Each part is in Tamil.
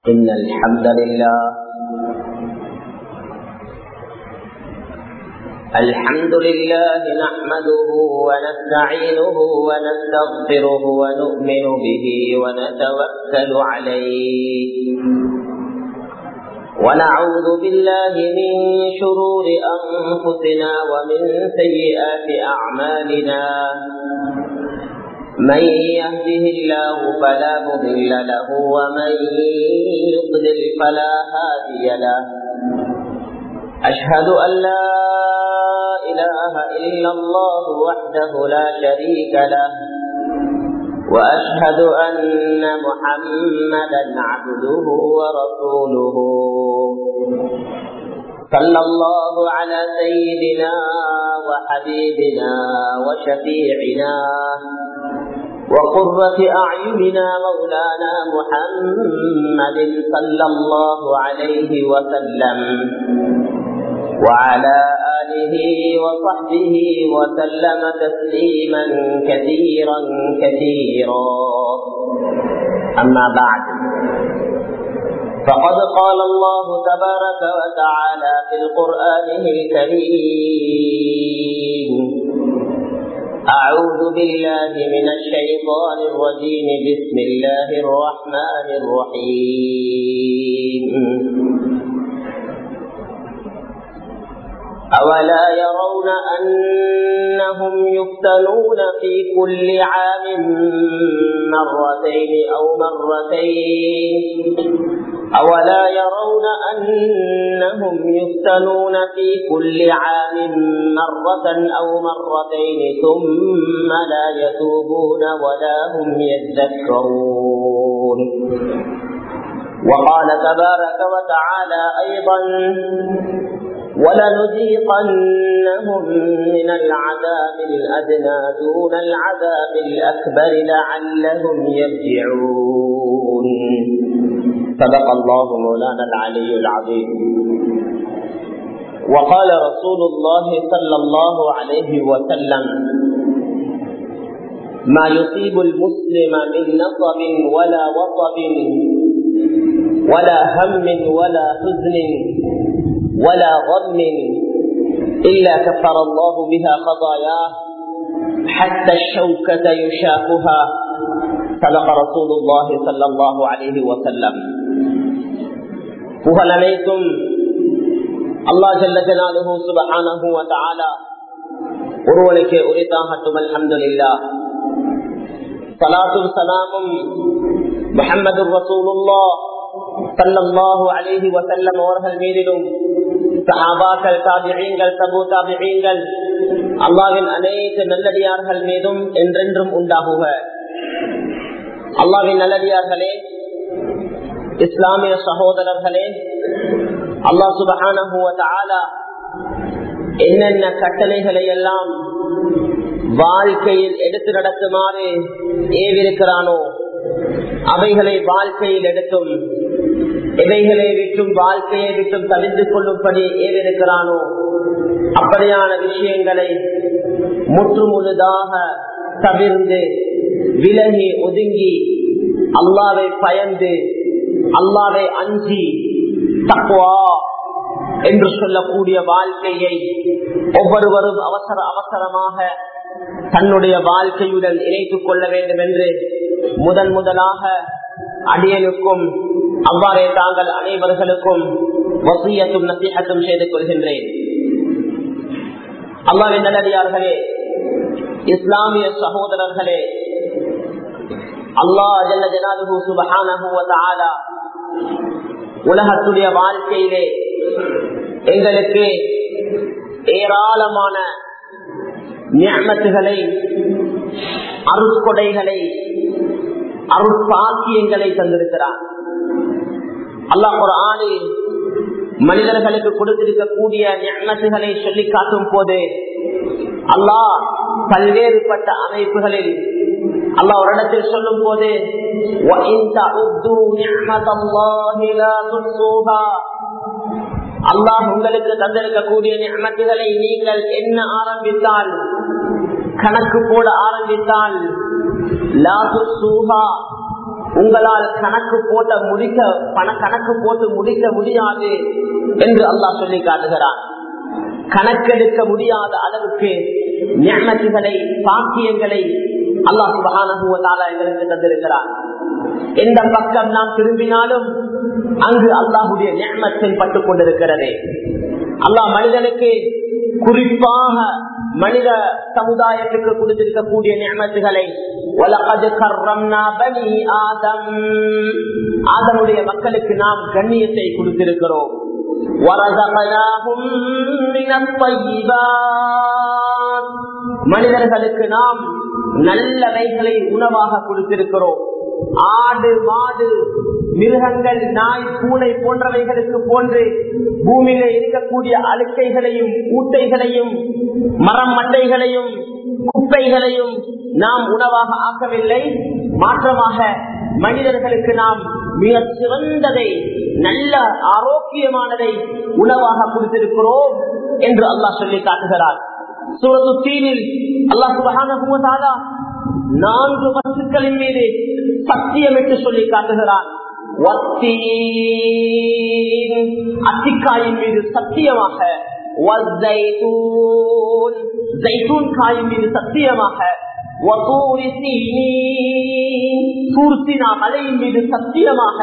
إن الحمد لله الحمد لله نحمده ونستعينه ونستغفره ونؤمن به ونتوكل عليه ونعوذ بالله من شرور أنفسنا ومن سيئات أعمالنا من يهده الله فلا مضل له ومن يضلل فلا هادي له أشهد أن لا إله إلا الله وحده لا شريك له وأشهد أن محمدا عبده ورسوله صلى الله على سيدنا وحبيبنا وشفيعنا وقرة أعيننا مولانا محمد صلى الله عليه وسلم وعلى آله وصحبه وسلم تسليما كثيرا كثيرا أما بعد فقد قال الله تبارك وتعالى في القرآن الكريم أعوذ بالله من الشيطان الرجيم بسم الله الرحمن الرحيم أولا يرون أنهم يفتنون في كل عام مرتين أو مرتين أولا يرون أنهم يفتنون في كل عام مرة أو مرتين ثم لا يتوبون ولا هم يذكرون وقال تبارك وتعالى أيضا ولنذيقنهم من العذاب الأدنى دون العذاب الأكبر لعلهم يرجعون صدق الله مولانا العلي العظيم وقال رسول الله صلى الله عليه وسلم ما يصيب المسلم من نصب ولا وصب ولا هم ولا حزن ولا غم إلا كفر الله بها خطاياه حتى الشوكة يشاكها صدق رسول الله صلى الله عليه وسلم புகழ் அனைத்தும் அல்லா ஜல்ல ஜலாலுஹு சுபஹானஹு வ தஆலா ஒருவனுக்கே உரித்தாகட்டும் அல்ஹம்துலில்லா ஸலாத்தும் ஸலாமும் முஹம்மதுர் ரசூலுல்லாஹ் ஸல்லல்லாஹு அலைஹி வஸல்லம் அவர்கள் மீதிலும் சஹாபாக்கள் தாபிஈன்கள் தபு தாபிஈன்கள் அல்லாஹ்வின் அனைத்து நல்லடியார்கள் மீதும் என்றென்றும் உண்டாகுக அல்லாஹ்வின் நல்லடியார்களே இஸ்லாமிய சகோதரர்களே அல்லா சுபகான என்னென்ன கட்டளைகளை எல்லாம் வாழ்க்கையில் எடுத்து நடத்துமாறு ஏவிருக்கிறானோ அவைகளை வாழ்க்கையில் எடுத்தும் எவைகளை விட்டும் வாழ்க்கையை விட்டும் தவிர்த்து கொள்ளும்படி ஏவிருக்கிறானோ அப்படியான விஷயங்களை முற்று முழுதாக தவிர்ந்து விலகி ஒதுங்கி அல்லாவை பயந்து அல்லாவை அஞ்சி தக்குவா என்று சொல்லக்கூடிய வாழ்க்கையை ஒவ்வொருவரும் அவசர அவசரமாக தன்னுடைய வாழ்க்கையுடன் இணைத்துக் கொள்ள வேண்டும் என்று முதன் முதலாக அடியனுக்கும் அவ்வாறே தாங்கள் அனைவர்களுக்கும் வசியத்தும் நசீகத்தும் செய்து கொள்கின்றேன் அல்லாவின் நல்லடியார்களே இஸ்லாமிய சகோதரர்களே அல்லா ஜல்ல ஜனாலுஹு சுபஹானஹு வ தஆலா உலகத்துடைய வாழ்க்கையிலே எங்களுக்கு ஏராளமான ஞானத்துகளை அருட்கொடைகளை அருட்பாக்கியங்களை தந்திருக்கிறார் அல்லாஹ் ஒரு ஆணி மனிதர்களுக்கு கொடுத்திருக்கக்கூடிய ஞானத்துகளை சொல்லி காட்டும் போது அல்லாஹ் பல்வேறுபட்ட அமைப்புகளில் அல்லாஹ் ஒரு இடத்தில் சொல்லும் போது அல்லாஹ் உங்களுக்கு தந்திருக்கக்கூடிய நியமத்துகளை நீங்கள் என்ன ஆரம்பித்தால் கணக்கு போட ஆரம்பித்தால் உங்களால் கணக்கு போட்ட முடிக்க பண கணக்கு போட்டு முடிக்க முடியாது என்று அல்லாஹ் சொல்லி காட்டுகிறான் கணக்கெடுக்க முடியாத அளவுக்கு ஞானத்துகளை பாக்கியங்களை அல்லாஹ் சுபகான எங்களுக்கு தந்திருக்கிறார் எந்த பக்கம் நாம் திரும்பினாலும் அங்கு அல்லாஹுடைய ஞானத்தில் பட்டுக் கொண்டிருக்கிறது அல்லாஹ் மனிதனுக்கு குறிப்பாக மனித சமுதாயத்துக்கு கொடுத்திருக்கக்கூடிய நியமத்துகளை ஆதமுடைய மக்களுக்கு நாம் கண்ணியத்தை கொடுத்திருக்கிறோம் மனிதர்களுக்கு நாம் நல்லவைகளை உணவாக கொடுத்திருக்கிறோம் ஆடு மாடு மிருகங்கள் நாய் பூனை போன்றவைகளுக்கு போன்று பூமியில இருக்கக்கூடிய அழுக்கைகளையும் ஊட்டைகளையும் மரம் மட்டைகளையும் குப்பைகளையும் நாம் உணவாக ஆக்கவில்லை மாற்றமாக மனிதர்களுக்கு நாம் மிக சிறந்ததை நல்ல ஆரோக்கியமானதை உணவாக கொடுத்திருக்கிறோம் என்று அல்லாஹ் சொல்லி காட்டுகிறார் சூரத்து தீனில் அல்லாஹ் சுபகான நான்கு வசுக்களின் மீது சத்தியமிட்டு சொல்லி காட்டுகிறான் அத்திக்காயின் மீது சத்தியமாக காயின் மீது சத்தியமாக மலையின் மீது சத்தியமாக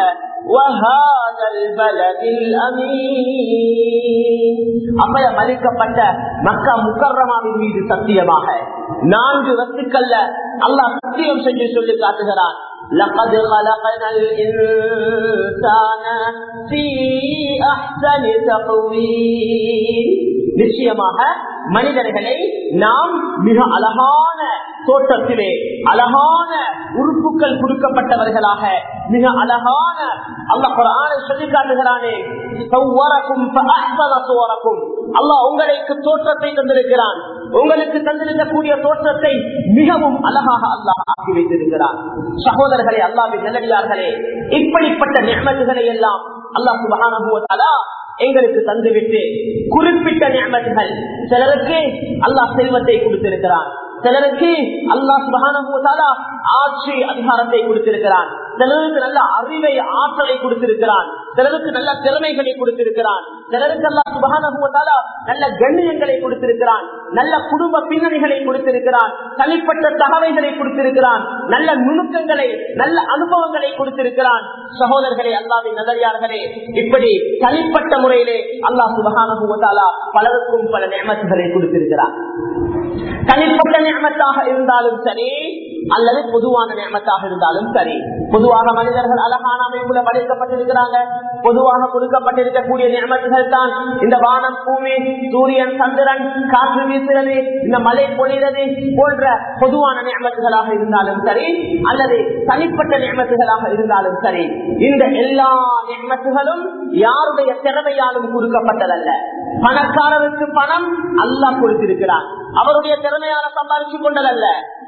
அப்பய மதிக்கப்பட்ட மக்கா முக்கரமாவின் மீது சத்தியமாக நான்கு வத்துக்கள்ல அல்லாஹ் சத்தியம் செஞ்சு சொல்லி காட்டுகிறான் لقد خلقنا الإنسان في أحسن تقويم நிச்சயமாக மனிதர்களை நாம் மிக அழகான தோட்டத்திலே அழகான உறுப்புகள் கொடுக்கப்பட்டவர்களாக மிக அழகான அல்ல குரான சொல்லி காட்டுகிறானே அல்லாஹ் உங்களுக்கு தோற்றத்தை தந்திருக்கிறான் உங்களுக்கு தந்திருக்கக்கூடிய தோற்றத்தை மிகவும் அழகாக அல்லாஹ் ஆக்கி வைத்திருக்கிறான் சகோதரர்களே அல்லாவின் நல்லடியார்களே இப்படிப்பட்ட நியமத்துகளை எல்லாம் அல்லாஹ் சுபகான எங்களுக்கு தந்துவிட்டு குறிப்பிட்ட நியமத்துகள் சிலருக்கு அல்லாஹ் செல்வத்தை கொடுத்திருக்கிறான் சிலருக்கு அல்லாஹ் சுபகான ஆட்சி அதிகாரத்தை கொடுத்திருக்கிறான் சிலருக்கு நல்ல அறிவை ஆற்றலை கொடுத்திருக்கிறான் சிலருக்கு நல்ல திறமைகளை கொடுத்திருக்கிறான் சிலருக்கு அல்லா சுபகான நல்ல கண்ணியங்களை கொடுத்திருக்கிறான் நல்ல குடும்ப பின்னணிகளை கொடுத்திருக்கிறான் தனிப்பட்ட தகவைகளை கொடுத்திருக்கிறான் நல்ல நுணுக்கங்களை நல்ல அனுபவங்களை கொடுத்திருக்கிறான் சகோதரர்களே அல்லாவின் நகரியார்களே இப்படி தனிப்பட்ட முறையிலே அல்லாஹ் சுபகான பலருக்கும் பல நியமத்துகளை கொடுத்திருக்கிறார் தனிப்பட்ட நியமத்தாக இருந்தாலும் சரி அல்லது பொதுவான நியமத்தாக இருந்தாலும் சரி பொதுவாக மனிதர்கள் அழகான அமைப்புல படைக்கப்பட்டிருக்கிறாங்க பொதுவாக கொடுக்கப்பட்டிருக்கக்கூடிய நியமத்துகள் தான் இந்த வானம் பூமி சூரியன் சந்திரன் காற்று வீசுறது இந்த மழை பொழிறது போன்ற பொதுவான நியமத்துகளாக இருந்தாலும் சரி அல்லது தனிப்பட்ட நியமத்துகளாக இருந்தாலும் சரி இந்த எல்லா நியமத்துகளும் யாருடைய திறமையாலும் கொடுக்கப்பட்டதல்ல பணக்காரருக்கு பணம் அல்லாஹ் கொடுத்திருக்கிறார் அவருடைய திறமையால சம்பாதிச்சு கொண்டதல்ல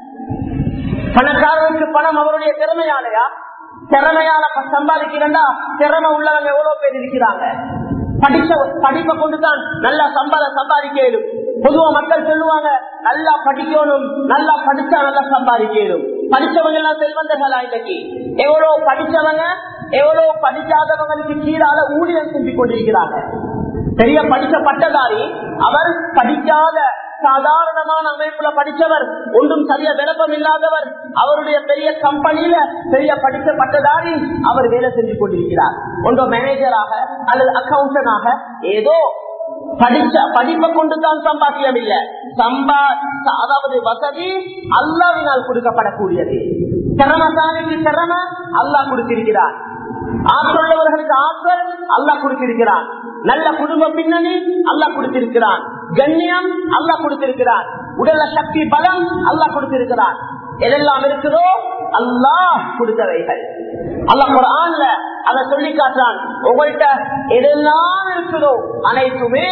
பணக்காரருக்கு பணம் அவருடைய திறமையாலையா திறமையால சம்பாதிக்கிறா திறமை உள்ளவங்க எவ்வளவு பேர் இருக்கிறாங்க படிச்ச படிப்பை கொண்டுதான் நல்லா சம்பாத சம்பாதிக்க இயலும் பொதுவா மக்கள் சொல்லுவாங்க நல்லா படிக்கணும் நல்லா படிச்சா நல்லா சம்பாதிக்க இயலும் படிச்சவங்க எல்லாம் செல்வந்தர்களா இன்னைக்கு எவ்வளவு படிச்சவங்க எவ்வளவு படிக்காதவங்களுக்கு கீழால ஊழியம் செஞ்சு கொண்டிருக்கிறாங்க பெரிய படிச்ச பட்டதாரி அவர் படிக்காத சாதாரணமான அமைப்புல படிச்சவர் ஒன்றும் சரிய விளப்பம் இல்லாதவர் அவருடைய பெரிய கம்பெனியில பெரிய படித்த பட்டதாரி அவர் வேலை செஞ்சு கொண்டிருக்கிறார் ஒன்றோ மேனேஜராக அல்லது அக்கௌண்டனாக ஏதோ படிச்ச படிப்பை கொண்டுதான் சம்பாத்தியம் இல்ல சம்பா அதாவது வசதி அல்லாவினால் கொடுக்கப்படக்கூடியது திறமசாலிக்கு திறமை அல்லாஹ் கொடுத்திருக்கிறார் ஆற்றலுள்ளவர்களுக்கு ஆற்றல் அல்லாஹ் கொடுத்திருக்கிறான் நல்ல குடும்ப பின்னணி அல்லாஹ் கொடுத்திருக்கிறான் கண்ணியம் அல்லாஹ் கொடுத்திருக்கிறான் உடல்ல சக்தி பலம் அல்லாஹ் கொடுத்திருக்கிறான் எதெல்லாம் இருக்குதோ அல்லாஹ் கொடுத்தவைகள் அல்லாஹ் குரான்ல அத சொல்லி காட்டுறான் உங்கள்கிட்ட எதெல்லாம் இருக்குதோ அனைத்துமே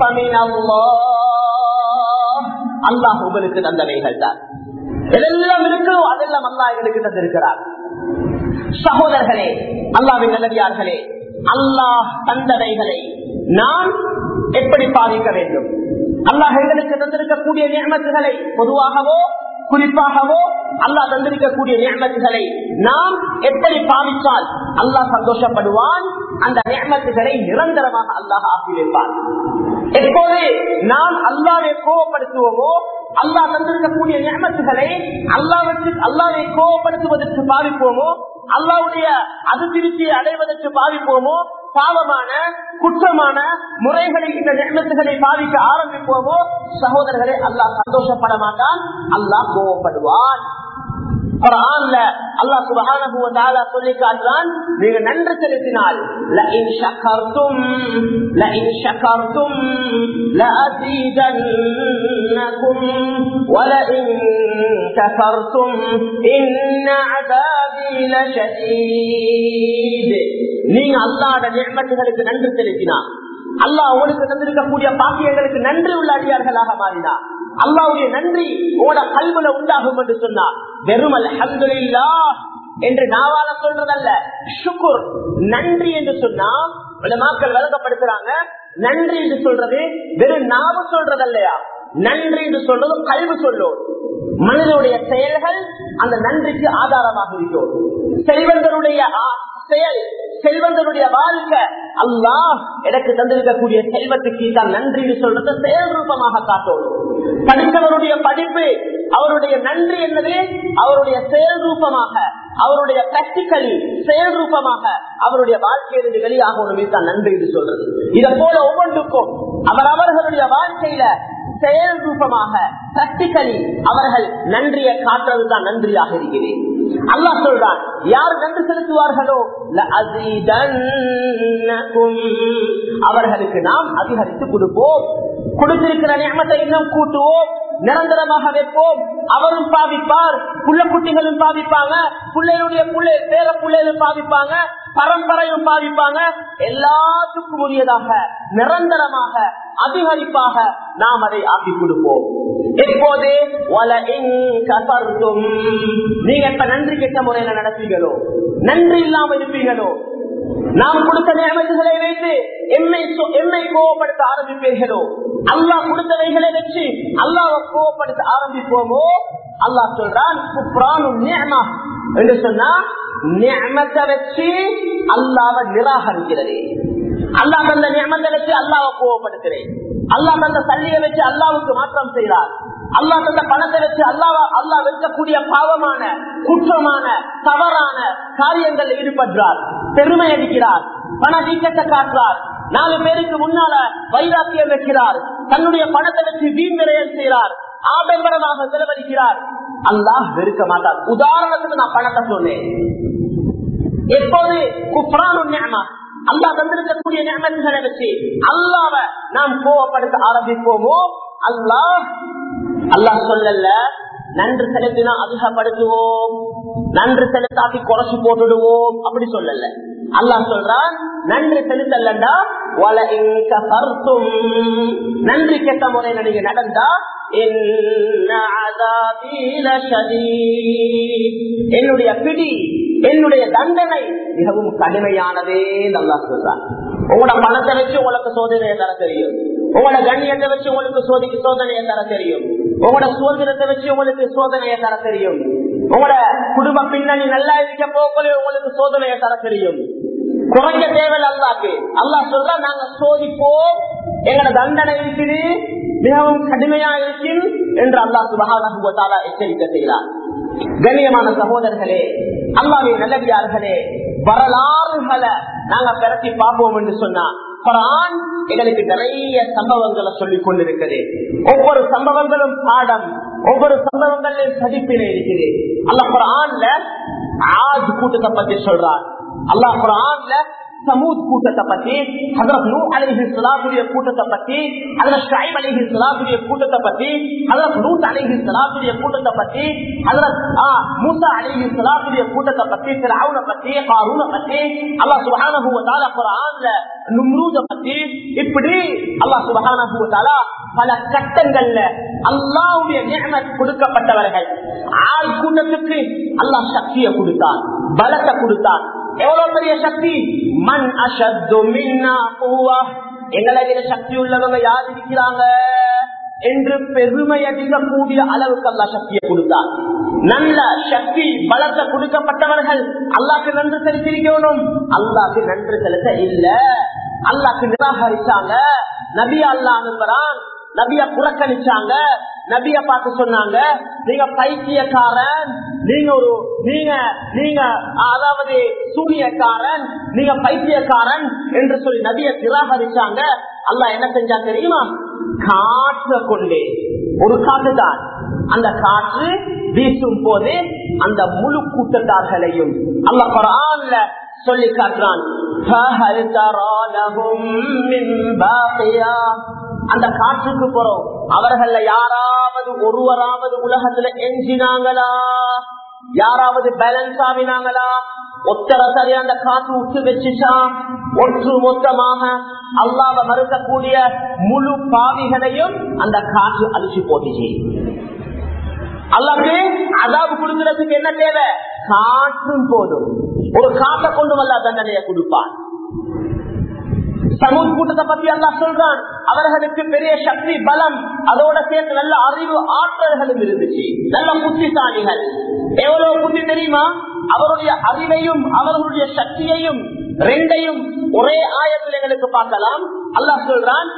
அல்லாஹ் உங்களுக்கு தந்தவைகள் தான் எதெல்லாம் இருக்குதோ அதெல்லாம் அல்லாஹ் எங்களுக்கு தந்திருக்கிறார் சகோதரர்களே அல்லாவின் நல்லடியார்களே அல்லாஹ் தந்ததைகளை நாம் எப்படி பாதிக்க வேண்டும் அல்லாஹ் எங்களுக்கு தந்திருக்கக்கூடிய நியமத்துகளை பொதுவாகவோ குறிப்பாகவோ அல்லாஹ் தந்திருக்கக்கூடிய நியமத்துகளை நாம் எப்படி பாவித்தால் அல்லாஹ் சந்தோஷப்படுவான் அந்த நியமத்துகளை நிரந்தரமாக அல்லாஹ் ஆக்கி வைப்பான் எப்போது நாம் அல்லாவை கோவப்படுத்துவோமோ அல்லாஹ் தந்திருக்கக்கூடிய நியமத்துகளை அல்லாவுக்கு அல்லாவை கோவப்படுத்துவதற்கு பாவிப்போமோ அல்லாவுடைய அதிருப்தியை அடைவதற்கு பாவிப்போமோ பாவமான குற்றமான முறைகளை இந்த நியமத்துகளை பாதிக்க ஆரம்பிப்போமோ சகோதரர்களை அல்லாஹ் சந்தோஷப்பட மாட்டான் அல்லாஹ் கோவப்படுவான் குரான்ல அல்லாஹ் சுபஹானஹு வ தஆலா சொல்லி காட்டுறான் நீங்க நன்றி செலுத்தினால் ல இன் ஷக்கர்தும் ல இன் ஷக்கர்தும் ல அஸீதன்னகும் வ ல இன் கஃபர்தும் இன் அஸாபி லஷதீத் நீங்க அல்லாஹ்வுடைய நியமத்துகளுக்கு நன்றி செலுத்தினால் அல்லாஹ் உங்களுக்கு தந்திருக்கக்கூடிய பாக்கியங்களுக்கு நன்றி உள்ள அடியார்களாக மாறினா அல்லாவுடைய நன்றி உங்களோட கல்வில உண்டாகும் என்று சொன்னார் வெறும் அல்ஹம்துலில்லா என்று நாவால சொல்றதல்ல சுக்குர் நன்றி என்று சொன்னா மக்கள் விளக்கப்படுத்துறாங்க நன்றி என்று சொல்றது வெறும் நாவு சொல்றது இல்லையா நன்றி என்று சொல்றது கல்வி சொல்லும் மனிதனுடைய செயல்கள் அந்த நன்றிக்கு ஆதாரமாக இருக்கும் செல்வந்தனுடைய செயல் செல்வந்தனுடைய வாழ்க்கை அல்லாஹ் எனக்கு தந்திருக்கக்கூடிய செல்வத்துக்கு தான் நன்றி சொல்றத செயல் ரூபமாக காட்டணும் படித்தவருடைய படிப்பு அவருடைய நன்றி என்பது அவருடைய செயல் ரூபமாக அவருடைய பிராக்டிக்கலி செயல் ரூபமாக அவருடைய வாழ்க்கையிலிருந்து வெளியாகணுமே தான் நன்றி என்று சொல்றது இதை போல ஒவ்வொன்றுக்கும் அவர் அவர்களுடைய வாழ்க்கையில செயல் ரூபமாக பிராக்டிக்கலி அவர்கள் நன்றியை காட்டுறதுதான் நன்றியாக இருக்கிறேன் அல்லாஹ் சொல்றான் யார் நன்றி செலுத்துவார்களோ அவர்களுக்கு நாம் அதிகரித்து கொடுப்போம் கொடுத்திருக்கிற நியமத்தை இன்னும் கூட்டுவோம் நிரந்தரமாக வைப்போம் அவரும் பாவிப்பார் புள்ள குட்டிகளும் பாவிப்பாங்க பிள்ளைகளுடைய பிள்ளை பேர பிள்ளைகளும் பாவிப்பாங்க பரம்பரையும் பாவிப்பாங்க எல்லாத்துக்கும் உரியதாக நிரந்தரமாக அதிகரிப்பாக நாம் அதை ஆக்கி கொடுப்போம் எப்போதே நீங்க இப்ப நன்றி கெட்ட முறையில நடப்பீங்களோ நன்றி இல்லாம இருப்பீங்களோ நாம் கொடுத்த நியமத்துகளை வைத்து எம்மை எம்மை கோவப்படுத்த ஆரம்பிப்பீர்களோ அல்லாஹ் கொடுத்தவைகளை வச்சு அல்லாவை கோவப்படுத்த ஆரம்பிப்போமோ அல்லாஹ் சொல்றான் என்று சொன்னா நியமத்தை வச்சு அல்லாவை நிராகரிக்கிறது அல்லா தந்த நியமத்தை வச்சு அல்லாவை கோவப்படுத்துறேன் அல்லா தந்த சல்லியை வச்சு அல்லாவுக்கு மாற்றம் செய்கிறார் அல்லா தந்த பணத்தை வச்சு அல்லாவா அல்லா வைக்கக்கூடிய பாவமான குற்றமான தவறான காரியங்கள் ஈடுபடுறார் பெருமை அடிக்கிறார் பண வீக்கத்தை காட்டுறார் நாலு பேருக்கு முன்னால வைராக்கியம் வைக்கிறார் தன்னுடைய பணத்தை வச்சு வீண் விரயம் செய்கிறார் ஆடம்பரமாக செலவழிக்கிறார் அல்லாஹ் வெறுக்க மாட்டார் உதாரணத்துக்கு நான் பணத்தை சொன்னேன் எப்போது குப்ரானு ஞானா அல்லா தந்திருக்கக்கூடிய ஞானங்களை வச்சு அல்லாவ நாம் கோவப்படுத்த ஆரம்பிப்போமோ அல்லாஹ் அல்லாஹ் சொல்லல நன்று செலுத்தினா அதிகப்படுத்துவோம் நன்று செலுத்தாக்கி குறைச்சு போட்டுடுவோம் அப்படி சொல்லல அல்லாஹ் சொல்றான் நன்றி செலுத்தல்லண்டா நன்றி கெட்ட முறையில நீங்க நடந்தா என்னுடைய பிடி என்னுடைய தண்டனை மிகவும் கடுமையானதே நல்லா சொல்றான் உங்களோட பணத்தை வச்சு உங்களுக்கு சோதனையை தர தெரியும் உங்களோட கண்ணியத்தை வச்சு உங்களுக்கு சோதிக்கு சோதனையை தர தெரியும் உங்களோட சுதந்திரத்தை வச்சு உங்களுக்கு சோதனையை தர தெரியும் உங்களோட குடும்ப பின்னணி நல்லா இருக்க போக்கலே உங்களுக்கு சோதனையை தர தெரியும் குறைஞ்ச தேவை அல்லாக்கு அல்லா சொல்ற நாங்க சோதிப்போம் எங்களோட தண்டனை இருக்குது மிகவும் கடுமையா இருக்கும் என்று அல்லா சுபகான எச்சரிக்கை செய்கிறார் கண்ணியமான சகோதரர்களே அல்லாவிய நல்லடியார்களே வரலாறுகளை நாங்க பிறத்தி பார்ப்போம் என்று சொன்னா குரான் எங்களுக்கு நிறைய சம்பவங்களை சொல்லிக் கொண்டிருக்கிறது ஒவ்வொரு சம்பவங்களும் பாடம் ஒவ்வொரு சம்பவங்களிலும் சதிப்பினை இருக்குது அல்ல குரான்ல ஆஜ் கூட்டத்தை பத்தி சொல்றான் அல்லாஹ் குரான்ல சமூத் கூட்டத்தை பத்தி ஹதரத் நூ அலைஹி ஸலாத்துடைய கூட்டத்தை பத்தி ஹதரத் ஷுஐப் அலைஹி ஸலாத்துடைய கூட்டத்தை பத்தி ஹதரத் லூத் அலைஹி ஸலாத்துடைய கூட்டத்தை பத்தி ஹதரத் மூசா அலைஹி ஸலாத்துடைய கூட்டத்தை பத்தி ஃபிரௌன பத்தி காரூன பத்தி அல்லாஹ் சுப்ஹானஹு வ தஆலா குர்ஆன்ல நும்ரூத பத்தி இப்படி அல்லாஹ் சுப்ஹானஹு வ தஆலா பல கட்டங்கள்ல அல்லாஹ்வுடைய நிஅமத் கொடுக்கப்பட்டவர்கள் ஆள் கூட்டத்துக்கு அல்லாஹ் சக்தியை கொடுத்தான் பலத்தை கொடுத்தான் எவ்வளவு பெரிய சக்தி மண் அஷத்து மின்னா பூவா எங்களை விட சக்தி உள்ளவங்க யார் இருக்கிறாங்க என்று பெருமை அடிக்கக்கூடிய அளவுக்கு அல்லா சக்தியை கொடுத்தார் நல்ல சக்தி பலத்தை கொடுக்கப்பட்டவர்கள் அல்லாக்கு நன்றி செலுத்திருக்கணும் அல்லாக்கு நன்றி செலுத்த இல்ல அல்லாக்கு நிராகரிச்சாங்க நபி அல்லா அனுப்புறான் நபிய புறக்கணிச்சாங்க நபிய பார்த்து சொன்னாங்க நீங்க பைத்தியக்காரன் நீங்க ஒரு நீங்க நீங்க அதாவது சூனியக்காரன் நீங்க பைத்தியக்காரன் என்று சொல்லி நபிய நிராகரிச்சாங்க அல்லாஹ் என்ன செஞ்சா தெரியுமா காற்ற கொண்டே ஒரு காற்று தான் அந்த காற்று வீசும் போது அந்த முழு கூட்டத்தார்களையும் அல்ல குரான்ல சொல்லி காட்டுறான் فَهَلْ تَرَى لَهُم مِّن بَاقِيَةٍ அந்த காற்றுக்கு போறோம் அவர்கள யாராவது ஒருவராவது உலகத்துல எஞ்சினாங்களா யாராவது பேலன்ஸ் ஆவினாங்களா ஒத்தர சரி அந்த காற்று விட்டு வச்சுச்சா ஒற்று மொத்தமாக அல்லாத மறுக்கக்கூடிய முழு பாவிகளையும் அந்த காற்று அழிச்சு போட்டுச்சு அல்லாக்கு அதாவது கொடுக்கிறதுக்கு என்ன தேவை காற்றும் போதும் ஒரு காற்றை கொண்டு வல்ல தண்டனையை கொடுப்பான் சமூக கூட்டத்தை பத்தி அல்லா சொல்றான் அவர்களுக்கு பெரிய சக்தி பலம் அதோட சேர்த்து நல்ல அறிவு ஆற்றல்களும் இருந்துச்சு நல்ல புத்திசாலிகள் எவ்வளவு புத்தி தெரியுமா அவருடைய அறிவையும் அவர்களுடைய சக்தியையும் ரெண்டையும் ஒரே ஆயத்தில் எங்களுக்கு பார்க்கலாம் அல்லாஹ் சொல்றான்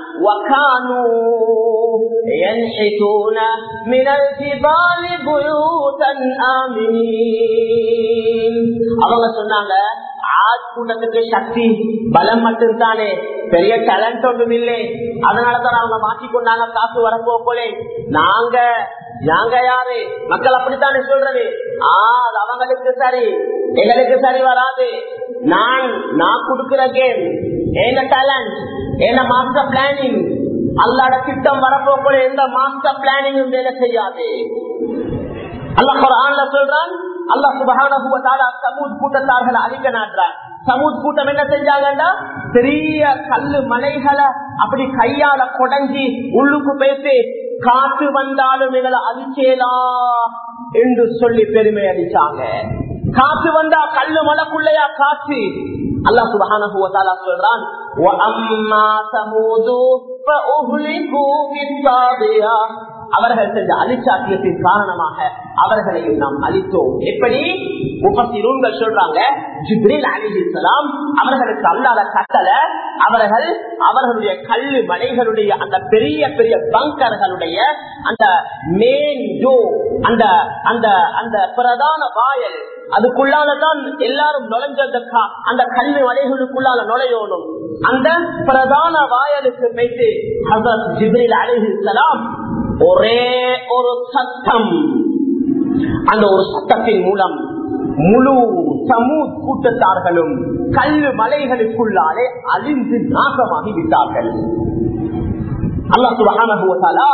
அவங்க சொன்னாங்க ஆஜ் கூட்டத்துக்கு சக்தி பலம் மட்டும் தானே பெரிய டேலண்ட் ஒன்றும் இல்லை அதனாலதான் அவங்க மாற்றிக்கொண்டாங்க காசு வரப்போ போலே நாங்க நாங்க யாரு மக்கள் அப்படித்தானே சொல்றது ஆஹ் அது அவங்களுக்கு சரி எங்களுக்கு சரி வராது நான் நான் கொடுக்கிற கேம் என்ன டேலண்ட் என்ன மாஸ்டர் பிளானிங் அல்லாட திட்டம் வரப்போ போல எந்த மாஸ்டர் பிளானிங்கும் வேலை செய்யாது அல்லாஹ் குரான்ல சொல்றான் அல்லாஹ் சுபஹானஹு சமூத் கூட்டத்தார்களை அழிக்க நாட்டுறான் சமூத் கூட்டம் என்ன செஞ்சாங்கன்னா பெரிய கல்லு மலைகளை அப்படி கையால கொடைஞ்சி உள்ளுக்கு பேசி காத்து வந்தாலும் எங்களை அழிச்சேலா என்று சொல்லி பெருமை அடிச்சாங்க காத்து வந்தா கல்லு மலைக்குள்ளையா காத்து அல்லா சுபஹானஹு சொல்றான் அவர்கள் செஞ்ச அலிச்சாத்தியத்தின் காரணமாக அவர்களையும் நாம் அளித்தோம் எப்படி முப்பத்திரூன்கள் சொல்றாங்க ஜிப்ரில் அலிசலாம் அவர்களுக்கு அல்லாத கட்டளை அவர்கள் அவர்களுடைய கல்லு மலைகளுடைய அந்த பெரிய பெரிய பங்கர்களுடைய அந்த மேன் ஜோ அந்த அந்த அந்த பிரதான வாயல் அதுக்குள்ளாலதான் எல்லாரும் நுழைஞ்ச அந்த கல்லு மலைகளுக்குள்ளால நுழையணும் அந்த பிரதான வாயலுக்கு போயிட்டு ஹசரத் ஜிப்ரில் அலிஹிசலாம் ஒரே ஒரு சத்தம் அந்த ஒரு சத்தத்தின் மூலம் முழு சமூக கூட்டத்தார்களும் கல்லு மலைகளுக்குள்ளாலே அழிந்து நாசமாகி விட்டார்கள் அல்லா சுபகான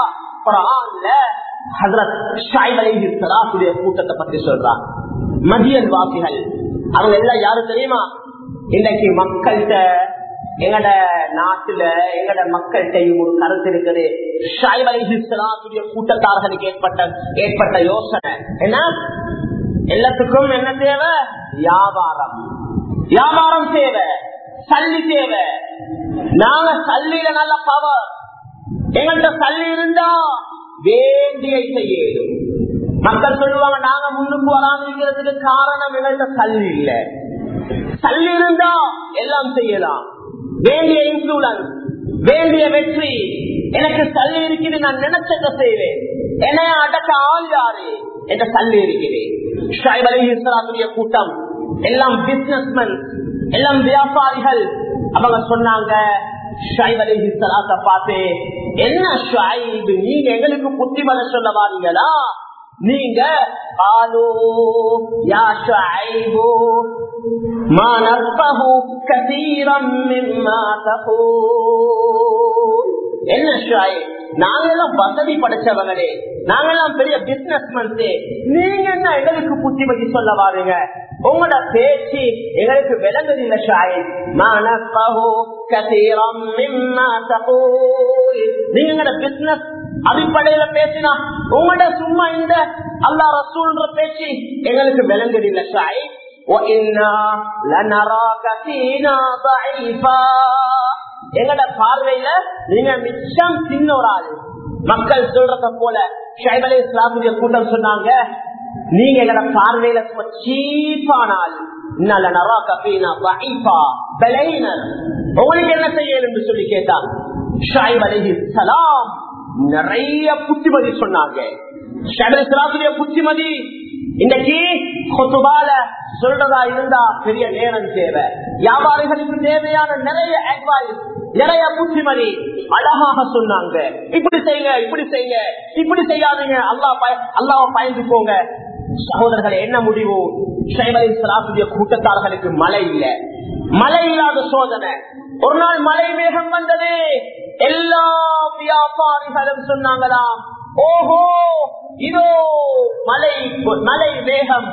கூட்டத்தை பத்தி சொல்றான் மதியன் வாசிகள் அவங்க எல்லாம் யாரு தெரியுமா இன்னைக்கு மக்கள்கிட்ட எங்கட நாட்டுல எங்கட மக்கள்கிட்டையும் ஒரு கருத்து இருக்குது ஷாயிப் அலிஹிஸ்லாத்துடைய கூட்டத்தார்களுக்கு ஏற்பட்ட ஏற்பட்ட யோசனை என்ன எல்லாத்துக்கும் என்ன தேவை வியாபாரம் வியாபாரம் தேவை சல்லி தேவை நாங்க சல்லியில நல்ல பவர் எங்கள்கிட்ட சல்லி இருந்தா வேண்டிய செய்யும் மக்கள் சொல்லுவாங்க நாங்க முன்னுக்கு வராம இருக்கிறதுக்கு காரணம் எங்கள்கிட்ட சல்லி இல்ல சல்லி இருந்தா எல்லாம் செய்யலாம் வேண்டிய இன்ஃபுளுன்ஸ் வேண்டிய வெற்றி எனக்கு சல்லி இருக்குது நான் நினைச்சத செய்வேன் என அடக்க ஆள் யாரு என்ற சல்லி இருக்குது ஷாயிப் அலி இஸ்லாத்துடைய கூட்டம் எல்லாம் பிசினஸ்மேன் எல்லாம் வியாபாரிகள் அவங்க சொன்னாங்க ஷாயிப் அலி இஸ்லாத்த பார்த்து என்ன ஷாயிப் நீங்க எங்களுக்கு புத்திமலை சொல்ல வாரீங்களா நீங்க யா ஷாயிபு ما نفقه كثيرا مما تقول என்ன ஷாய் நாங்கெல்லாம் வசதி படைச்சவங்களே நாங்கெல்லாம் பெரிய பிசினஸ் மன்ஸே நீங்க என்ன எங்களுக்கு புத்திமதி சொல்ல வாருங்க உங்களோட பேச்சு எங்களுக்கு விளங்குது இல்ல ஷாய் மனப்பஹோ கசீரம் மிம்மா தகூல் நீங்க பிசினஸ் அடிப்படையில பேசினா உங்களோட சும்மா இந்த அல்லா ரசூல்ன்ற பேச்சு எங்களுக்கு விளங்குது இல்ல ஷாய் எங்கட பார்வையில நீங்க மிச்சம் சின்ன ஒரு ஆள் மக்கள் சொல்றத போல ஷைபலே இஸ்லாமுடைய கூட்டம் சொன்னாங்க நீங்க எங்களை பார்வையில சீப்பானால் உங்களுக்கு என்ன செய்யணும் என்று சொல்லி கேட்டான் ஷாயிப் அலஹி சலாம் நிறைய புத்திமதி சொன்னாங்க புத்திமதி இன்னைக்கு கொத்துபால சொல்றதா இருந்தா பெரிய நேரம் தேவை வியாபாரிகளுக்கு தேவையான நிறைய அட்வைஸ் நிறைய புத்திமதி அழகாக சொன்னாங்க இப்படி செய்யுங்க இப்படி செய்யுங்க இப்படி செய்யாதீங்க அல்லா அல்லாவை பயந்து போங்க சகோதரர்களை என்ன முடிவு ஷைவலை சலாசுடைய கூட்டத்தார்களுக்கு மழை இல்லை மழை இல்லாத சோதனை ஒரு நாள் மழை மேகம் வந்தது எல்லா வியாபாரிகளும் சொன்னாங்களாம் ஓஹோ இதோ மலை மலை வேகம்